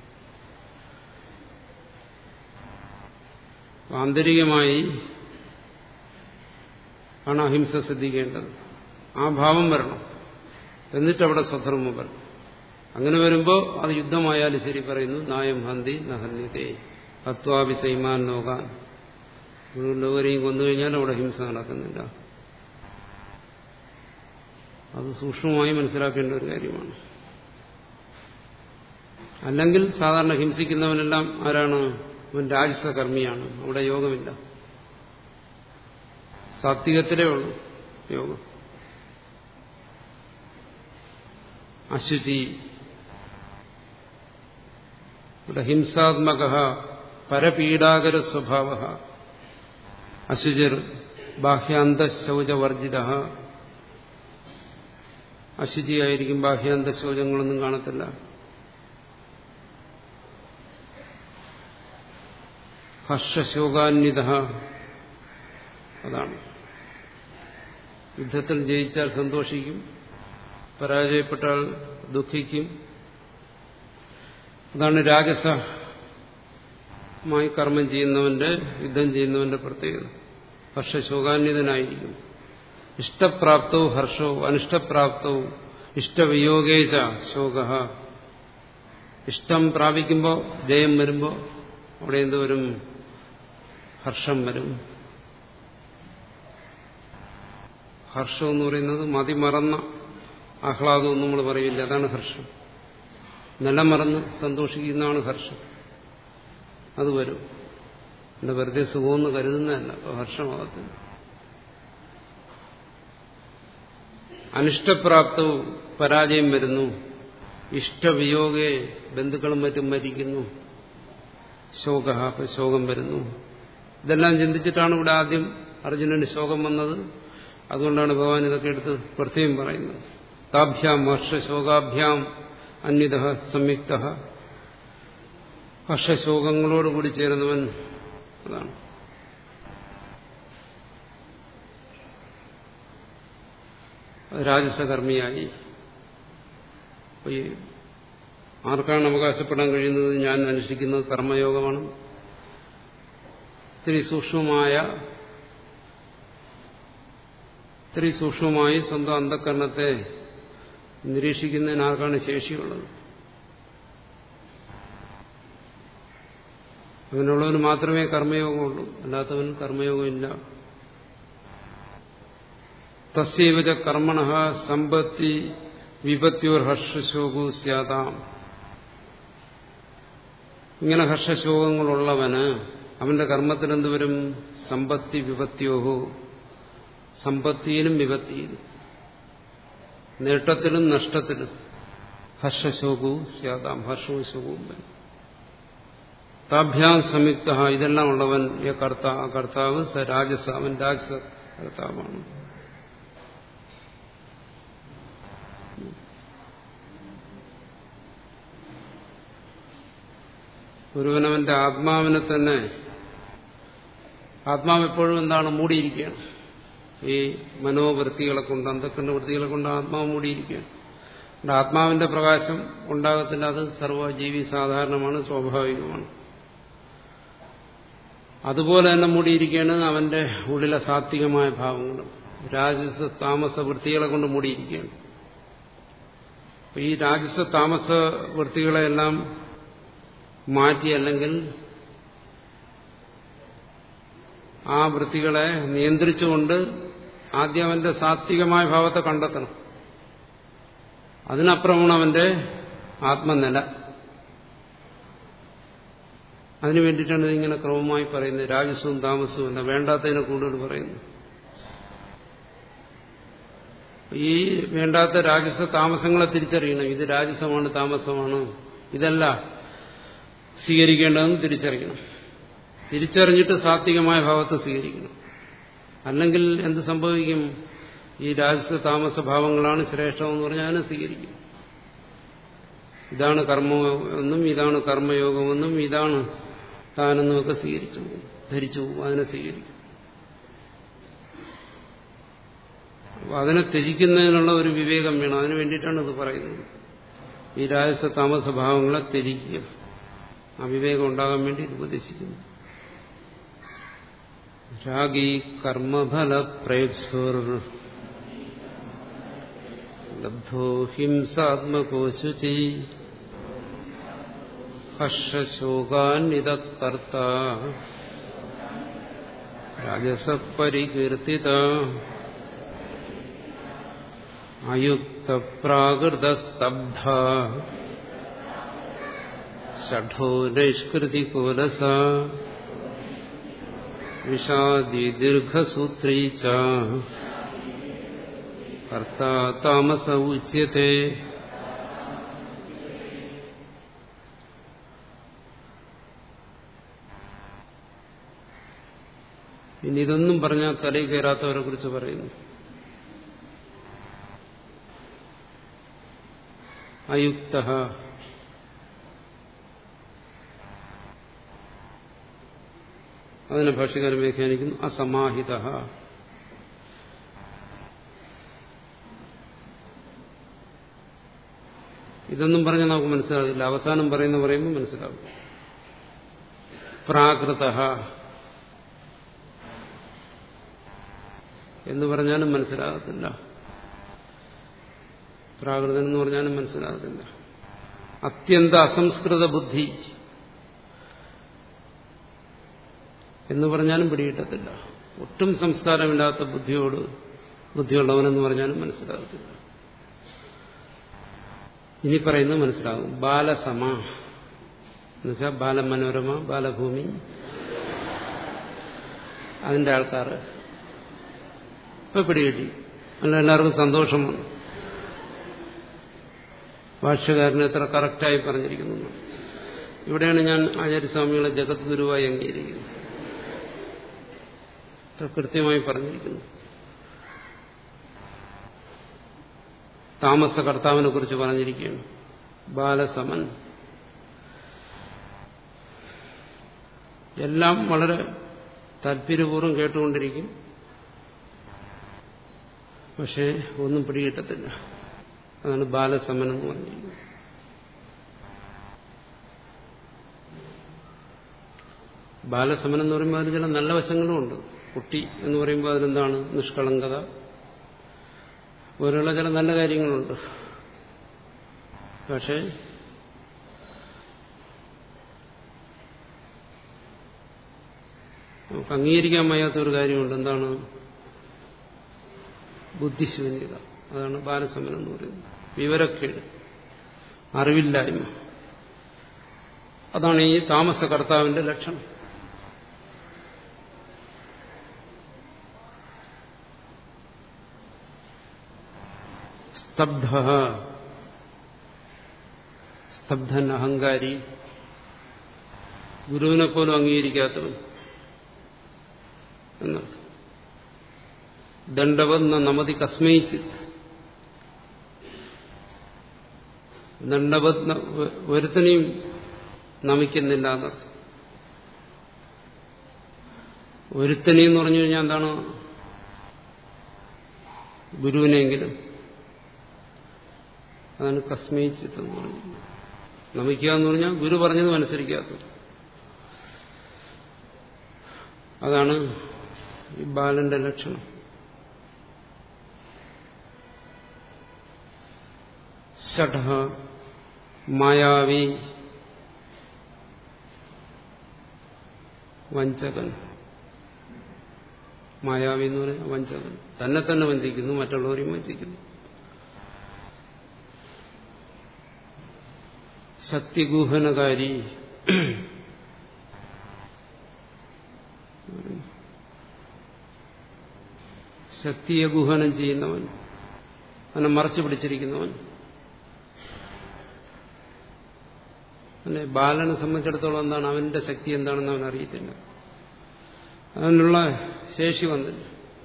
ആന്തരികമായി ആണ് അഹിംസ ശ്രദ്ധിക്കേണ്ടത് ആ ഭാവം വരണം എന്നിട്ടവിടെ സ്വധർമ്മം വരണം അങ്ങനെ വരുമ്പോൾ അത് യുദ്ധമായാലും ശരി പറയുന്നു നായം ഹന്തി നഹന്യതേ ഹത്വാഭി സൈമാൻ നോകാൻ മുഴുവൻ ലോകരെയും കൊന്നുകഴിഞ്ഞാൽ അവിടെ ഹിംസ നടക്കുന്നില്ല അത് സൂക്ഷ്മമായി മനസ്സിലാക്കേണ്ട ഒരു കാര്യമാണ് അല്ലെങ്കിൽ സാധാരണ ഹിംസിക്കുന്നവനെല്ലാം ആരാണ് അവൻ രാജസ കർമ്മിയാണ് അവിടെ യോഗമില്ല സാത്വികത്തിലേ ഉള്ളൂ യോഗം അശുചി ഇവിടെ ഹിംസാത്മക പരപീഡാകര സ്വഭാവ അശുചിർ ബാഹ്യാന്തശൗചവർജിത അശുചിയായിരിക്കും ബാഹ്യാന്ത ശൗചങ്ങളൊന്നും കാണത്തില്ല ഹർഷശോകാന്വിത അതാണ് യുദ്ധത്തിൽ ജയിച്ചാൽ സന്തോഷിക്കും പരാജയപ്പെട്ടാൽ ദുഃഖിക്കും അതാണ് രാജസമായി കർമ്മം ചെയ്യുന്നവന്റെ യുദ്ധം ചെയ്യുന്നവന്റെ പ്രത്യേകത ഹർഷശോകാന്വിതനായിരിക്കും ഇഷ്ടപ്രാപ്തവും ഹർഷവും അനിഷ്ടപ്രാപ്തവും ഇഷ്ടവിയോഗേച ശോക ഇഷ്ടം പ്രാപിക്കുമ്പോൾ ജയം വരുമ്പോൾ അവിടെ എന്ത് വരും ഹർഷം വരും ഹർഷം എന്ന് പറയുന്നത് മതിമറന്ന ആഹ്ലാദം നമ്മൾ പറയില്ല അതാണ് ഹർഷം നിലമറന്ന് സന്തോഷിക്കുന്നതാണ് ഹർഷം അത് വരും എന്റെ വെറുതെ സുഖമെന്ന് കരുതുന്നതല്ല അപ്പോൾ ഹർഷമാകത്തില്ല അനിഷ്ടപ്രാപ്തവും പരാജയം വരുന്നു ഇഷ്ടവിയോഗെ ബന്ധുക്കളും മറ്റും മരിക്കുന്നു ശോക അപ്പൊ ശോകം വരുന്നു ഇതെല്ലാം ചിന്തിച്ചിട്ടാണ് ഇവിടെ ആദ്യം അർജുനന് ശോകം വന്നത് അതുകൊണ്ടാണ് ഭഗവാൻ ഇതൊക്കെ എടുത്ത് പ്രത്യേകം പറയുന്നത് താഭ്യാം ഹർഷശോകാഭ്യാം അന്വിത സംയുക്ത ഹർഷശോകങ്ങളോടുകൂടി ചേരുന്നവൻ അതാണ് രാജസകർമ്മിയായി ഈ ആർക്കാണ് അവകാശപ്പെടാൻ കഴിയുന്നത് ഞാൻ അനുഷ്ഠിക്കുന്നത് കർമ്മയോഗമാണ് ഇത്തിരി സൂക്ഷ്മമായ ഇത്തിരി സൂക്ഷ്മമായി സ്വന്തം അന്ധകരണത്തെ നിരീക്ഷിക്കുന്നതിന് ആർക്കാണ് ശേഷിയുള്ളത് അങ്ങനെയുള്ളവന് മാത്രമേ കർമ്മയോഗമുള്ളൂ അല്ലാത്തവന് കർമ്മയോഗമില്ല തസ്യവച കർമ്മണ സമ്പത്തി വിപത്യോർ ഹർഷശോകു സ്യാതാം ഇങ്ങനെ ഹർഷശോകങ്ങളുള്ളവന് അവന്റെ കർമ്മത്തിൽ എന്തുവരും സമ്പത്തി വിപത്യോഹോ സമ്പത്തിയിലും വിപത്തിയിലും നേട്ടത്തിലും നഷ്ടത്തിലും ഹർഷശോകവും സ്യാതാം ഹർഷവും ശോകവും വരും താഭ്യാം സംയുക്ത ഇതെല്ലാം ഉള്ളവൻ ഈ കർത്ത കർത്താവ് സ രാജസ അവൻ രാജസ കർത്താവാണ് ഒരുവനവന്റെ ആത്മാവിനെ തന്നെ ആത്മാവ് എപ്പോഴും എന്താണ് മൂടിയിരിക്കുകയാണ് ഈ മനോവൃത്തികളെ കൊണ്ട് അന്ധക്കണ്ട വൃത്തികളെ കൊണ്ട് ആത്മാവ് മൂടിയിരിക്കുകയാണ് ആത്മാവിന്റെ പ്രകാശം ഉണ്ടാകത്തില്ല അത് സർവ്വജീവി സാധാരണമാണ് സ്വാഭാവികമാണ് അതുപോലെ തന്നെ മൂടിയിരിക്കുകയാണ് അവന്റെ ഉള്ളിലെ സാത്വികമായ ഭാവങ്ങളും രാജസ താമസ വൃത്തികളെ കൊണ്ട് മൂടിയിരിക്കുകയാണ് ഈ രാജസ താമസ വൃത്തികളെല്ലാം മാറ്റി അല്ലെങ്കിൽ ആ വൃത്തികളെ നിയന്ത്രിച്ചുകൊണ്ട് ആദ്യം അവന്റെ സാത്വികമായ ഭാവത്തെ കണ്ടെത്തണം അതിനപ്പുറമാണ് അവന്റെ ആത്മനില അതിനു വേണ്ടിയിട്ടാണ് ഇതിങ്ങനെ ക്രമമായി പറയുന്നത് രാജസവും താമസവും അല്ല വേണ്ടാത്തതിനെ കൂടുതൽ പറയുന്നു ഈ വേണ്ടാത്ത രാജസ താമസങ്ങളെ തിരിച്ചറിയണം ഇത് രാജസമാണ് താമസമാണ് ഇതല്ല സ്വീകരിക്കേണ്ടതെന്ന് തിരിച്ചറിയണം തിരിച്ചറിഞ്ഞിട്ട് സാത്വികമായ ഭാവത്തെ സ്വീകരിക്കണം അല്ലെങ്കിൽ എന്ത് സംഭവിക്കും ഈ രാജസ താമസ ഭാവങ്ങളാണ് ശ്രേഷ്ഠമെന്ന് പറഞ്ഞാൽ അതിനെ സ്വീകരിക്കും ഇതാണ് കർമ്മമെന്നും ഇതാണ് കർമ്മയോഗമെന്നും ഇതാണ് താനെന്നുമൊക്കെ സ്വീകരിച്ചു പോകും ധരിച്ചു പോകും അതിനെ സ്വീകരിക്കും അപ്പൊ അതിനെ ത്യജിക്കുന്നതിനുള്ള ഒരു വിവേകം വേണം അതിനു വേണ്ടിയിട്ടാണ് ഇത് പറയുന്നത് ഈ രാജസ താമസ ഭാവങ്ങളെ ത്യജിക്കുക ആ വിവേകം ഉണ്ടാകാൻ വേണ്ടി ഇത് ഉപദേശിക്കുന്നു രാഗി കർമ്മഫല പ്രേപ്സുർ ലബ്ധോ ഹിംസാത്മകോശുചി ഹർഷശോകാന്നിതകർത്ത രാജസപരികീർത്തിത അയുക്തപ്രാകൃതസ്തബ്ധ ഷഠോ നൈഷ്കൃതികോലസ വിഷാദി ദീർഘസൂത്രീ ച കർത്താ താമസ ഉച്യത്തെ ഇനി ഇതൊന്നും പറഞ്ഞാൽ തലയിൽ കയറാത്തവരെ കുറിച്ച് പറയുന്നു അയുക്ത അതിനെ ഭാഷകാരൻ വ്യാഖ്യാനിക്കുന്നു അസമാഹിത ഇതൊന്നും പറഞ്ഞാൽ നമുക്ക് മനസ്സിലാകില്ല അവസാനം പറയുന്ന പറയുമ്പോൾ മനസ്സിലാകും പ്രാകൃത എന്ന് പറഞ്ഞാലും മനസ്സിലാകത്തില്ല പ്രാകൃതൻ എന്ന് പറഞ്ഞാലും മനസ്സിലാകത്തില്ല അത്യന്ത അസംസ്കൃത ബുദ്ധി എന്ന് പറഞ്ഞാലും പിടികിട്ടത്തില്ല ഒട്ടും സംസ്കാരമില്ലാത്ത ബുദ്ധിയോട് ബുദ്ധിയുള്ളവനെന്ന് പറഞ്ഞാലും മനസ്സിലാകത്തില്ല ഇനി പറയുന്നത് മനസ്സിലാകും ബാലസമ എന്നുവെച്ചാൽ ബാലമനോരമ ബാലഭൂമി അതിന്റെ ആൾക്കാർ ഇപ്പൊ പിടികിട്ടി അല്ല എല്ലാവർക്കും സന്തോഷം വന്നു ഭാഷ്യകാരൻ എത്ര കറക്റ്റായി പറഞ്ഞിരിക്കുന്നു ഇവിടെയാണ് ഞാൻ ആചാര്യസ്വാമികളെ ജഗത് ഗുരുവായി അംഗീകരിക്കുന്നത് എത്ര കൃത്യമായി പറഞ്ഞിരിക്കുന്നു താമസ കർത്താവിനെ കുറിച്ച് പറഞ്ഞിരിക്കുകയാണ് ബാലസമൻ എല്ലാം വളരെ താല്പര്യപൂർവ്വം കേട്ടുകൊണ്ടിരിക്കും പക്ഷേ ഒന്നും പിടികിട്ടത്തില്ല അതാണ് ബാലസമൻ എന്ന് പറഞ്ഞിരിക്കുന്നത് ബാലസമൻ എന്ന് പറയുമ്പോൾ അതിന് ചില നല്ല വശങ്ങളും ഉണ്ട് കുട്ടി എന്ന് പറയുമ്പോൾ അതിലെന്താണ് നിഷ്കളങ്കത പോലുള്ള ചില നല്ല കാര്യങ്ങളുണ്ട് പക്ഷേ നമുക്ക് അംഗീകരിക്കാൻ വയ്യാത്ത ഒരു കാര്യമുണ്ട് എന്താണ് ബുദ്ധിശൂന്യത അതാണ് ബാലസമനം എന്ന് പറയുന്നത് വിവരക്കേട് അറിവില്ലായ്മ അതാണ് ഈ താമസ കർത്താവിന്റെ ലക്ഷണം സ്തബ്ധ സ്തബ്ധൻ അഹങ്കാരി ഗുരുവിനെ പോലും അംഗീകരിക്കാത്തവൻ എന്നർത്ഥം ദണ്ഡവന്ന നമതി കസ്മയിച്ചിത് ദണ്ഡവത് ഒരുത്തനെയും നമിക്കുന്നില്ല എന്നർത്ഥം ഒരുത്തനെയും എന്ന് പറഞ്ഞു കഴിഞ്ഞാൽ എന്താണ് ഗുരുവിനെങ്കിലും അതാണ് കസ്മയിച്ചിത്ത് എന്ന് പറഞ്ഞു നമിക്കുക എന്ന് പറഞ്ഞാൽ ഗുരു പറഞ്ഞത് അനുസരിക്കാത്തത് അതാണ് ഈ ബാലന്റെ ലക്ഷണം ഷഠ മായാവി വഞ്ചകൻ മായാവി എന്ന് പറഞ്ഞാൽ വഞ്ചകൻ തന്നെ തന്നെ വഞ്ചിക്കുന്നു മറ്റുള്ളവരെയും വഞ്ചിക്കുന്നു ശക്തിഗൂഹനകാരി ശക്തിയെ ഗുഹനം ചെയ്യുന്നവൻ അതിനെ മറച്ചു പിടിച്ചിരിക്കുന്നവൻ അല്ലെ ബാലനെ സംബന്ധിച്ചിടത്തോളം എന്താണ് അവന്റെ ശക്തി എന്താണെന്ന് അവൻ അറിയത്തില്ല അതിനുള്ള ശേഷി വന്നില്ല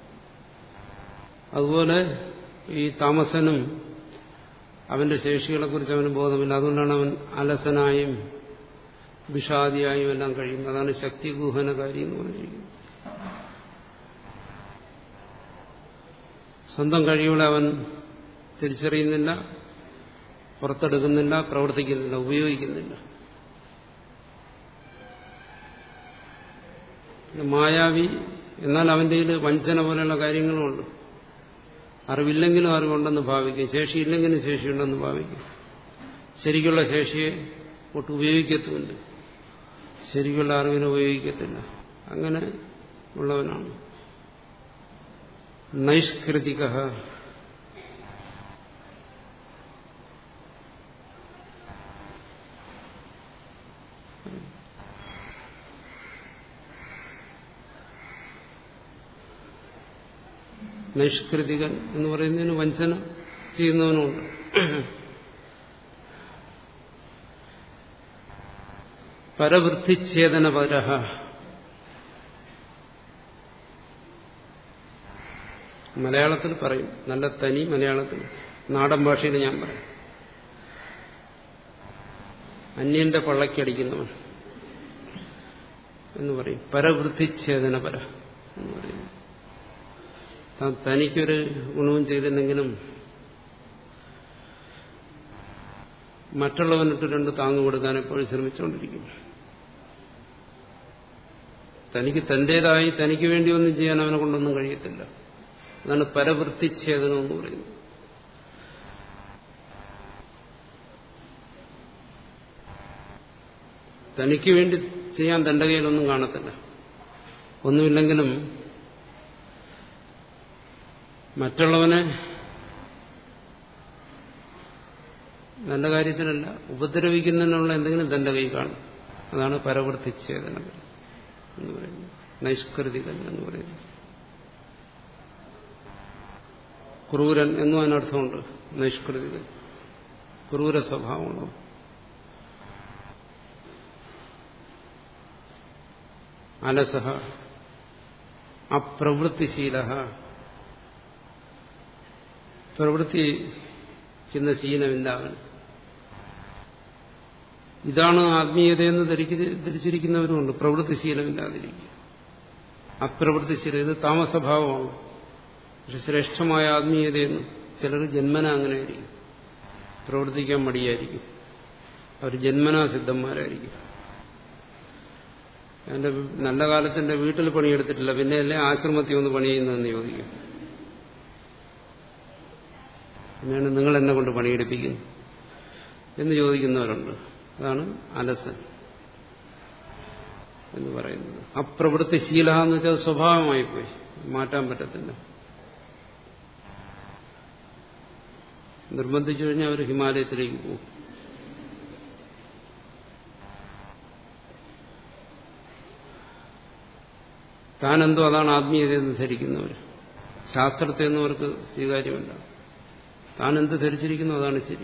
അതുപോലെ ഈ താമസനും അവന്റെ ശേഷികളെക്കുറിച്ച് അവന് ബോധമില്ല അതുകൊണ്ടാണ് അവൻ അലസനായും വിഷാദിയായും എല്ലാം കഴിയുന്നത് അതാണ് ശക്തി ഗുഹനകാരി എന്ന് പറഞ്ഞിരിക്കുന്നത് സ്വന്തം കഴിവുകളെ അവൻ തിരിച്ചറിയുന്നില്ല പുറത്തെടുക്കുന്നില്ല പ്രവർത്തിക്കുന്നില്ല ഉപയോഗിക്കുന്നില്ല മായാവി എന്നാൽ അവന്റെ കയ്യിൽ വഞ്ചന പോലെയുള്ള കാര്യങ്ങളുമുണ്ട് അറിവില്ലെങ്കിലും അറിവുണ്ടെന്ന് ഭാവിക്കും ശേഷിയില്ലെങ്കിലും ശേഷിയുണ്ടെന്ന് ഭാവിക്കും ശരിക്കുള്ള ശേഷിയെ ഒട്ട് ഉപയോഗിക്കത്തുമില്ല ശരിക്കുള്ള അറിവിനെ ഉപയോഗിക്കത്തില്ല അങ്ങനെ ഉള്ളവനാണ് നൈഷ്കൃതിക നൈഷ്കൃതികൻ എന്ന് പറയുന്നതിന് വഞ്ചന ചെയ്യുന്നവനുണ്ട് പരവൃത്തിച്ഛേദനപര മലയാളത്തിൽ പറയും നല്ല തനി മലയാളത്തിൽ നാടൻ ഭാഷയിൽ ഞാൻ പറയും അന്യന്റെ പള്ളക്കടിക്കുന്നവൻ എന്ന് പറയും പരവൃത്തിച്ഛേദനപര എന്ന് പറയുന്നു താൻ തനിക്കൊരു ഗുണവും ചെയ്തില്ലെങ്കിലും മറ്റുള്ളവനിട്ട് രണ്ട് താങ്ങു കൊടുക്കാൻ എപ്പോഴും ശ്രമിച്ചുകൊണ്ടിരിക്കും തനിക്ക് തന്റേതായി തനിക്ക് വേണ്ടി ഒന്നും ചെയ്യാൻ അവനെ കൊണ്ടൊന്നും കഴിയത്തില്ല അതാണ് പരവൃത്തിച്ഛേദനം എന്ന് പറയുന്നത് തനിക്ക് വേണ്ടി ചെയ്യാൻ തന്റെ കയ്യിലൊന്നും കാണത്തില്ല ഒന്നുമില്ലെങ്കിലും മറ്റുള്ളവനെ നല്ല കാര്യത്തിനല്ല ഉപദ്രവിക്കുന്നതിനുള്ള എന്തെങ്കിലും തന്റെ കൈ കാണും അതാണ് പരവർത്തിച്ഛേദനം എന്ന് പറയുന്നത് നൈഷ്കൃതികൻ എന്ന് പറയുന്നത് ക്രൂരൻ എന്നും അതിനർത്ഥമുണ്ട് നൈഷ്കൃതികൻ ക്രൂര സ്വഭാവമുള്ളോ അലസഹ അപ്രവൃത്തിശീല പ്രവൃത്തിക്കുന്ന ശീലമില്ല അവൻ ഇതാണ് ആത്മീയതയെന്ന് ധരിച്ചിരിക്കുന്നവരുമുണ്ട് പ്രവൃത്തിശീലമില്ലാതിരിക്കുക അപ്രവൃത്തിശീലം ഇത് താമസഭാവമാണ് പക്ഷെ ശ്രേഷ്ഠമായ ആത്മീയതയെന്ന് ചിലർ ജന്മന അങ്ങനെ ആയിരിക്കും പ്രവർത്തിക്കാൻ മടിയായിരിക്കും അവർ ജന്മനാ സിദ്ധന്മാരായിരിക്കും എന്റെ നല്ല കാലത്തിന്റെ വീട്ടിൽ പണിയെടുത്തിട്ടില്ല പിന്നെ അല്ലേ ആശ്രമത്തിൽ ഒന്ന് പണി ചെയ്യുന്നതെന്ന് ചോദിക്കും പിന്നെയാണ് നിങ്ങൾ എന്നെ കൊണ്ട് പണിയെടുപ്പിക്കുന്നു എന്ന് ചോദിക്കുന്നവരുണ്ട് അതാണ് അലസൻ എന്ന് പറയുന്നത് അപ്രവൃത്തിശീല എന്ന് വെച്ചാൽ സ്വഭാവമായി പോയി മാറ്റാൻ പറ്റത്തില്ല നിർബന്ധിച്ചു കഴിഞ്ഞാൽ അവർ ഹിമാലയത്തിലേക്ക് പോകും താനെന്തോ അതാണ് ആത്മീയതയെന്ന് ധരിക്കുന്നവർ ശാസ്ത്രത്തെ ഒന്നും അവർക്ക് സ്വീകാര്യമല്ല താൻ എന്ത് ധരിച്ചിരിക്കുന്നു അതാണ് ശരി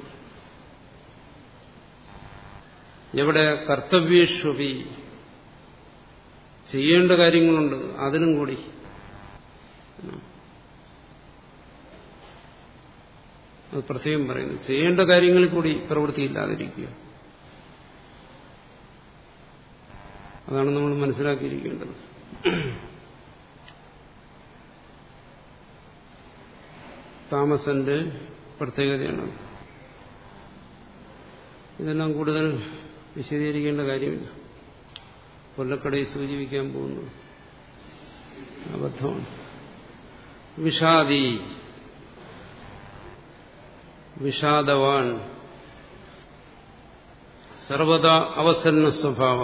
എവിടെ കർത്തവ്യേഷ്വപി ചെയ്യേണ്ട കാര്യങ്ങളുണ്ട് അതിനും കൂടി അത് പ്രത്യേകം പറയുന്നു ചെയ്യേണ്ട കാര്യങ്ങളിൽ കൂടി പ്രവൃത്തിയില്ലാതിരിക്കുക അതാണ് നമ്മൾ മനസ്സിലാക്കിയിരിക്കേണ്ടത് താമസന്റെ പ്രത്യേകതയാണ് ഇതെല്ലാം കൂടുതൽ വിശദീകരിക്കേണ്ട കാര്യമില്ല കൊല്ലക്കടയിൽ സൂചിപ്പിക്കാൻ പോകുന്നു അബദ്ധമാണ് വിഷാദി വിഷാദവാൻ സർവദാ അവസന്ന സ്വഭാവ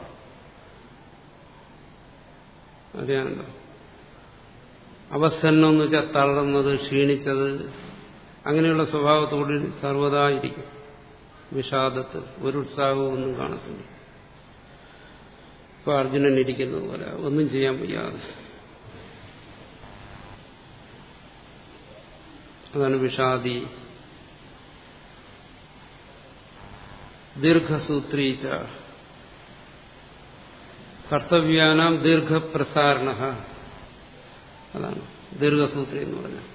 അറിയാമല്ലോ അവസന്നം എന്ന് വെച്ചാൽ തളർന്നത് ക്ഷീണിച്ചത് അങ്ങനെയുള്ള സ്വഭാവത്തോട് സർവദാ ഇരിക്കും വിഷാദത്ത് ഒരു ഉത്സാഹവും ഒന്നും കാണത്തില്ല ഇപ്പൊ അർജുനൻ ഇരിക്കുന്നത് പോലെ ഒന്നും ചെയ്യാൻ വയ്യാതെ അതാണ് വിഷാദി ദീർഘസൂത്രീച്ച കർത്തവ്യാനാം ദീർഘപ്രസാരണ അതാണ് ദീർഘസൂത്രി എന്ന് പറഞ്ഞാൽ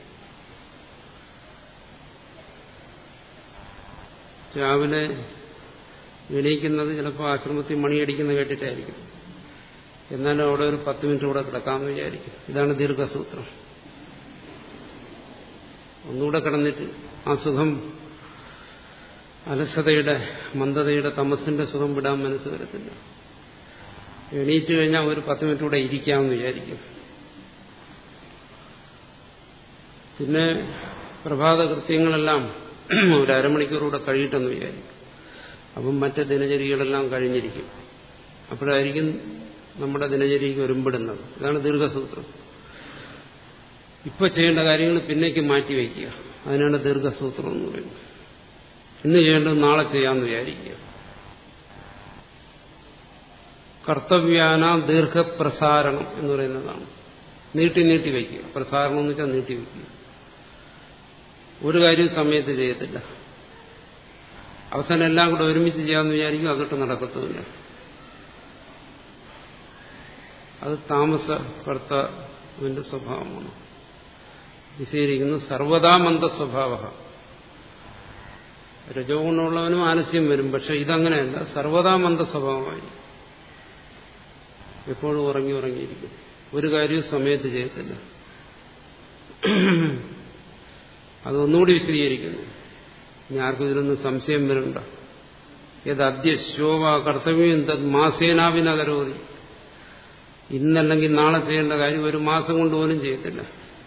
രാവിലെ എണീക്കുന്നത് ചിലപ്പോൾ ആശ്രമത്തിൽ മണിയടിക്കുന്ന കേട്ടിട്ടായിരിക്കും എന്നാലും അവിടെ ഒരു പത്ത് മിനിറ്റ് കൂടെ കിടക്കാമെന്ന് വിചാരിക്കും ഇതാണ് ദീർഘസൂത്രം ഒന്നുകൂടെ കിടന്നിട്ട് ആ സുഖം അലസതയുടെ മന്ദതയുടെ തമസിന്റെ സുഖം വിടാൻ മനസ്സ് വരത്തില്ല എണീറ്റ് കഴിഞ്ഞാൽ ഒരു പത്ത് മിനിറ്റ് കൂടെ ഇരിക്കാമെന്ന് വിചാരിക്കും പിന്നെ പ്രഭാത കൃത്യങ്ങളെല്ലാം ഒരു അരമണിക്കൂറൂടെ കഴിയിട്ടെന്ന് വിചാരിക്കും അപ്പം മറ്റ് ദിനചര്യകളെല്ലാം കഴിഞ്ഞിരിക്കും അപ്പോഴായിരിക്കും നമ്മുടെ ദിനചര്യക്ക് ഒരുമ്പിടുന്നത് ഇതാണ് ദീർഘസൂത്രം ഇപ്പൊ ചെയ്യേണ്ട കാര്യങ്ങൾ പിന്നേക്ക് മാറ്റി വയ്ക്കുക അതിനാണ് ദീർഘസൂത്രം എന്ന് പറയുന്നത് ഇന്ന് ചെയ്യേണ്ടത് നാളെ ചെയ്യാമെന്ന് വിചാരിക്കുക കർത്തവ്യാന ദീർഘപ്രസാരണം എന്ന് പറയുന്നതാണ് നീട്ടി നീട്ടി വയ്ക്കുക പ്രസാരണം എന്ന് വെച്ചാൽ നീട്ടി വയ്ക്കുക ഒരു കാര്യവും സമയത്ത് ചെയ്യത്തില്ല അവസാനം എല്ലാം കൂടെ ഒരുമിച്ച് ചെയ്യാമെന്ന് വിചാരിക്കും അതൊട്ട് നടക്കത്തുമില്ല അത് താമസകർത്താവിന്റെ സ്വഭാവമാണ് വിശേഷിക്കുന്നു സർവതാ മന്ദ സ്വഭാവ രജോ ഗുണമുള്ളവനും ആലസ്യം വരും പക്ഷെ ഇതങ്ങനെയല്ല സർവതാ മന്ദ സ്വഭാവമായി എപ്പോഴും ഉറങ്ങി ഉറങ്ങിയിരിക്കും ഒരു കാര്യവും സമയത്ത് ചെയ്യത്തില്ല അതൊന്നുകൂടി വിശദീകരിക്കുന്നു ഇനി ആർക്കും ഇതിലൊന്നും സംശയം വരണ്ട ഏത് അദ്യ ശോഭ കർത്തവ്യം തത് മാസേനാവിന കരോതി ഇന്നല്ലെങ്കിൽ നാളെ ചെയ്യേണ്ട കാര്യം ഒരു മാസം കൊണ്ട് പോലും ചെയ്യത്തില്ല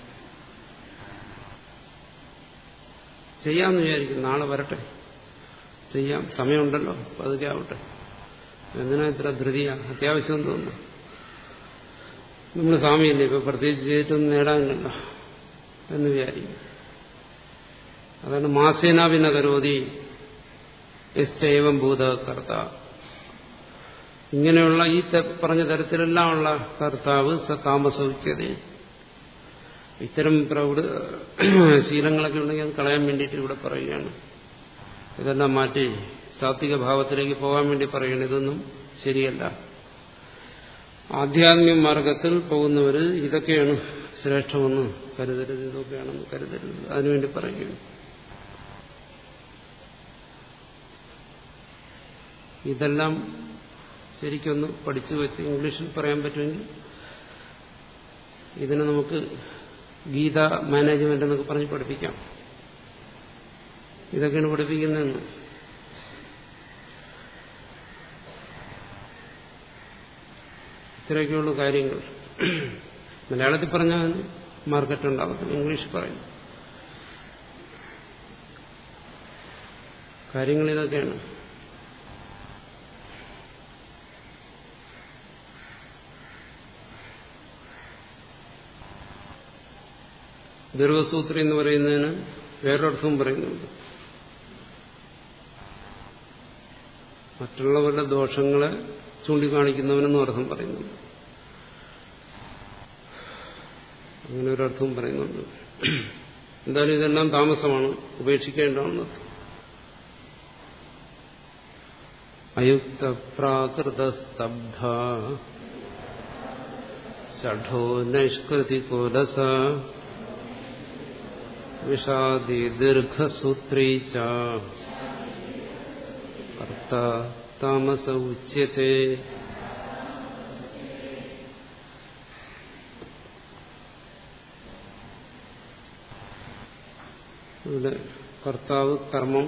ചെയ്യാമെന്ന് വിചാരിക്കും നാളെ വരട്ടെ ചെയ്യാം സമയമുണ്ടല്ലോ പതുക്കെ ആവട്ടെ എന്തിനാ ഇത്ര ധൃതിയ അത്യാവശ്യം തോന്നുന്നു നമ്മൾ സ്വാമിയല്ലേ ഇപ്പൊ പ്രത്യേകിച്ച് ചെയ്തിട്ടൊന്നും നേടാനില്ലല്ലോ എന്ന് വിചാരിക്കും അതാണ് മാസേനാവിന കരോതി എസ്തേവം ഭൂതകർത്ത ഇങ്ങനെയുള്ള ഈ പറഞ്ഞ തരത്തിലെല്ലാമുള്ള കർത്താവ് സ താമസോച്യത ഇത്തരം പ്രൗഢ ശീലങ്ങളൊക്കെ ഉണ്ടെങ്കിൽ അത് കളയാൻ വേണ്ടിയിട്ട് ഇവിടെ പറയുകയാണ് ഇതെല്ലാം മാറ്റി സാത്വിക ഭാവത്തിലേക്ക് പോകാൻ വേണ്ടി പറയുകയാണ് ഇതൊന്നും ശരിയല്ല ആധ്യാത്മിക മാർഗത്തിൽ പോകുന്നവർ ഇതൊക്കെയാണ് ശ്രേഷ്ഠമെന്ന് കരുതരുത് ഇതൊക്കെയാണെന്ന് കരുതരുത് അതിനുവേണ്ടി പറയുകയാണ് ഇതെല്ലാം ശരിക്കൊന്ന് പഠിച്ചു വെച്ച് ഇംഗ്ലീഷിൽ പറയാൻ പറ്റുമെങ്കിൽ ഇതിനെ നമുക്ക് ഗീത മാനേജ്മെന്റ് എന്നൊക്കെ പറഞ്ഞ് പഠിപ്പിക്കാം ഇതൊക്കെയാണ് പഠിപ്പിക്കുന്നതെന്ന് ഇത്രയൊക്കെയുള്ള കാര്യങ്ങൾ മലയാളത്തിൽ പറഞ്ഞാൽ മാർക്കറ്റ് ഉണ്ടാകത്തില്ല ഇംഗ്ലീഷ് പറയും കാര്യങ്ങൾ ഇതൊക്കെയാണ് ദീർഘസൂത്രി എന്ന് പറയുന്നതിന് വേറൊരർത്ഥവും പറയുന്നുണ്ട് മറ്റുള്ളവരുടെ ദോഷങ്ങളെ ചൂണ്ടിക്കാണിക്കുന്നവനെന്നും അർത്ഥം പറയുന്നുണ്ട് അങ്ങനെ ഒരർത്ഥവും പറയുന്നുണ്ട് എന്തായാലും ഇതെല്ലാം താമസമാണ് ഉപേക്ഷിക്കേണ്ടതാണ് അയുക്ത പ്രാകൃത സ്തബ്ധ ഷഠോ നൈഷ്കൃതി കോലസ വിഷാദി ദീർഘസൂത്രീ ച കർത്ത താമസ ഉച്യത്തെ ഇവിടെ കർത്താവ് കർമ്മം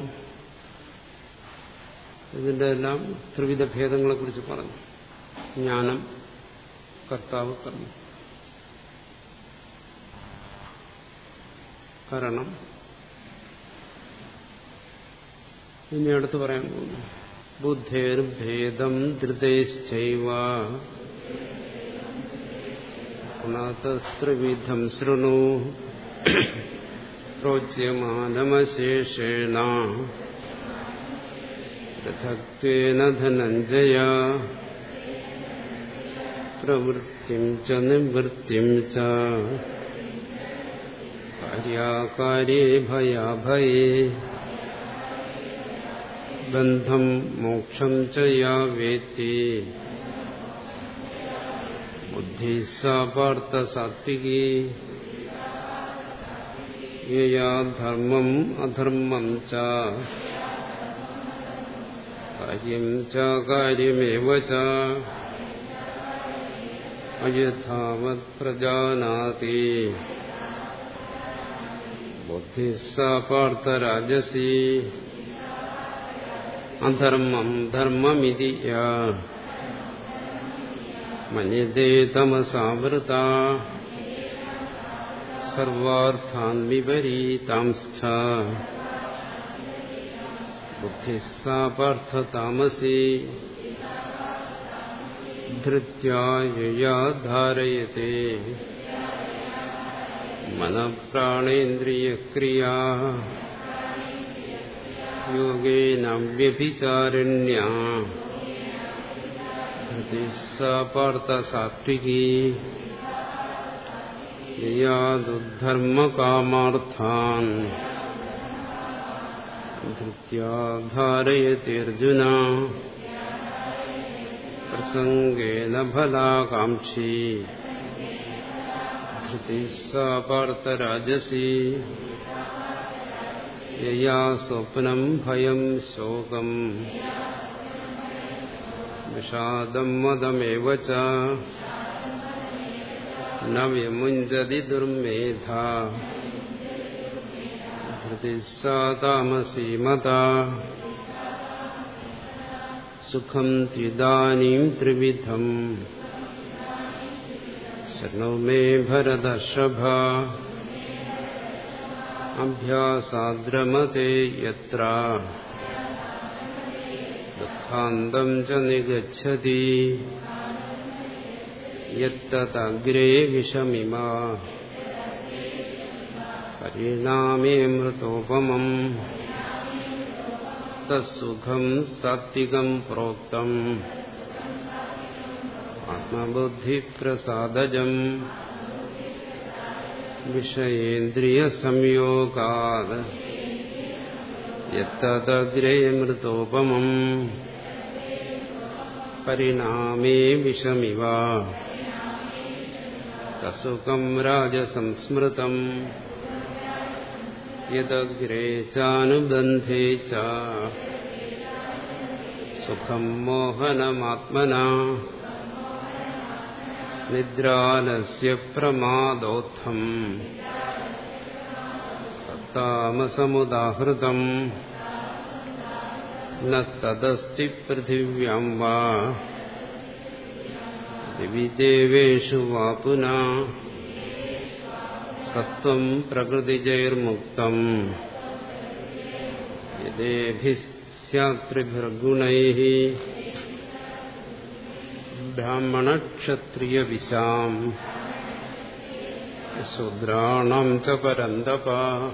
ഇതിന്റെ എല്ലാം ത്രിവിധ ഭേദങ്ങളെ കുറിച്ച് പറഞ്ഞു ജ്ഞാനം കർത്താവ് കർമ്മം കാരണം ഇനി അടുത്ത് പറയാൻ പോകുന്നു ബുദ്ധേർഭേദം ധൃതേശ്ചൈവ ഗുണതസ്ത്രിവിധം ശൃണു പ്രോച്യമാനമശേഷേണ പൃഥക്വേന ധനഞ്ജയ പ്രവൃത്തിം ച നിവൃത്തിം ച കാര്യാകാര്യേ ഭയാഭയേ ബന്ധം മോക്ഷം ച യാ വേത്തി ബുദ്ധി സാ പാർത്ഥ സാത്വികി യയാ ധർമ്മം അധർമ്മം ച കാര്യം ച കാര്യമേവ ച അയഥാവത് പ്രജാനാതി ബുദ്ധി സാ പാർത്ഥ രാജസി അധർമ്മം ധർമ്മമിതി യാ മന്യതേ തമസാവൃത സർവാർത്ഥാൻ വിപരീതാംസ്ഥ ബുദ്ധിസ്സാ പാർത്ഥ താമസി ധൃത്യാ ധാരയത്തെ മനഃപ്രാണേന്ദ്രിയക്രിയാ യോഗേന വ്യഭിചാരണ്യാ ധൃതിസ്സാ പാർത്ഥ സാത്വികീ യാദുദ്ധർമ്മകാമാർത്ഥാൻ ധൃത്യാധാരയതിർജുന പ്രസംഗേന ഫലാകാംക്ഷി ധൃതിസ്സാ പാർത്ഥരാജസി യയാ സ്വപ്നം ഭയം ശോകം വിഷാദം മദമേവ ച न विमुञ्जति दुर्मेधा धृतिः सा तामसी मता सुखम् त्रिदानीम् त्रिविधम् शृणु मे भरदर्षभ अभ्यासाद्रमते यत्र दुःखान्तम् च निगच्छति യത്തഗ്രേ വിഷമിമ പരിണാമേ മൃതോപമം തസുഖം സാത്വികം പ്രോക്തം ആത്മബുദ്ധിപ്രസാദജം വിഷയേന്ദ്രിയസംയോഗാത് യത്തഗ്രേ മൃതോപമം പരിണാമേ വിഷമിവ സുഖം രാജസംസ്മൃതം യദഗ്രേ ചാനുബന്ധേ ച സുഖം മോഹനമാത്മന നിദ്രാലസ്യ പ്രമാദോത്ഥം താമസമുദാഹൃതം ന തദസ്തി പൃഥിവ്യാം വാ ദിവി ദേവേഷു വാ പുന സത്വം പ്രകൃതിജൈർമുക്തം യഥേഭിസ്യാത്രിഭിർഗുണൈः ബ്രാഹ്മണക്ഷത്രിയവിശാം ശൂദ്രാണാം ച പരന്തപ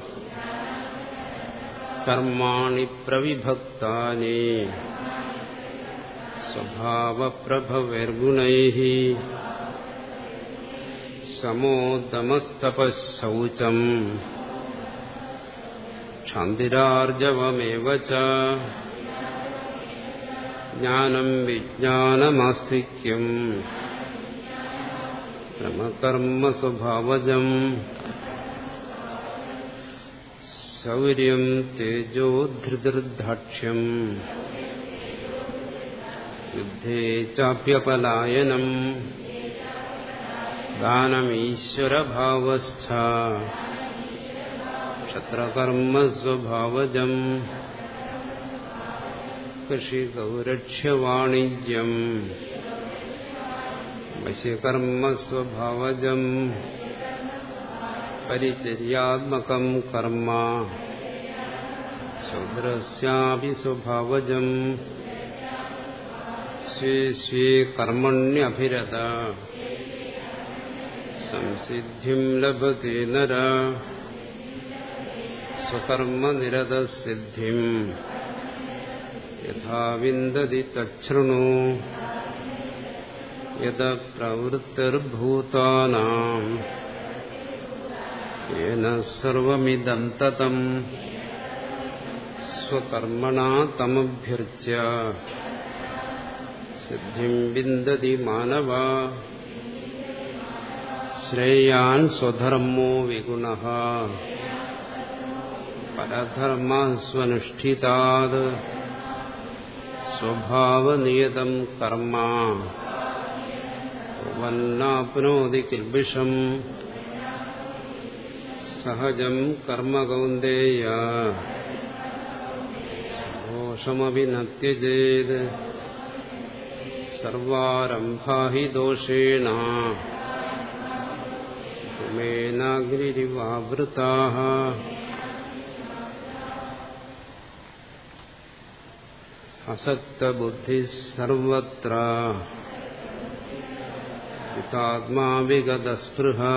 കർമാണി പ്രവിഭക്താനി സ്വഭാവപ്രഭവൈർഗുണൈः സമോദമസ്തപശൗചം ക്ഷാന്തിരാർജവമേവ ച ജ്ഞാനം വിജ്ഞാനമാസ്തിക്യം ക്രമകർമ്മസ്വഭാവജം ശൗര്യം തേജോധൃതിർദാക്ഷ്യം യുദ്ധേ ചാപ്യപലായനം ദാനമീശ്വരഭാവശ്ച ക്ഷത്രകർമ്മസ്വഭാവജം കൃഷിഗൗരക്ഷ്യവാണിജ്യം വശകർമ്മസ്വഭാവജം പരിചര്യാത്മകം കർമ്മ ശൂദ്രസ്യാപി സ്വഭാവജം സ്വേ സ്വേ കർമ്മണ്യഭിരത സംസിദ്ധിം ലഭത്തെ നര സ്വകർമ്മനിരതസിദ്ധിം യഥാ വിന്ദതി തച്ഛൃണു യത പ്രവൃത്തിർഭൂതാനാം येन सर्वमिदं ततम् स्वकर्मणा तमभ्यर्च्य सिद्धिं विन्दति मानव श्रेयान् स्वधर्मो विगुणः परधर्मस्वनुष्ठितात् स्वभावनियतं कर्म वन्नाप्नोति किल्बिषम् सहजं कर्म कौन्तेय दोषमपि न त्यजेत् सर्वारम्भा हि दोषेण धूमेनाग्निरिवावृताः असक्तबुद्धिः सर्वत्र चितात्मा विगतस्पृहा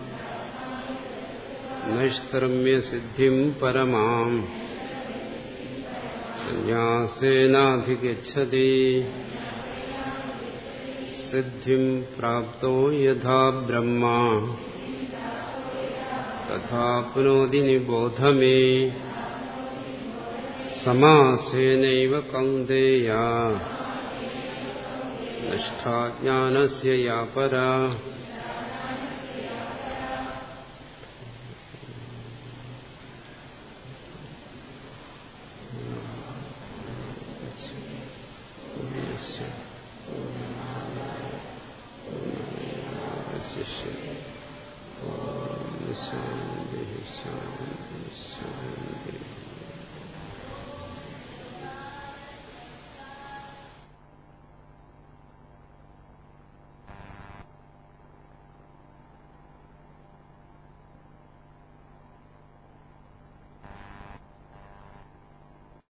नैष्कर्म्यसिद्धिम् परमाम् सन्न्यासेनाधिगच्छति सिद्धिम् प्राप्तो यथा ब्रह्मा तथा पुनोति निबोध मे समासेनैव कौन्तेया निष्ठा ज्ञानस्य या परा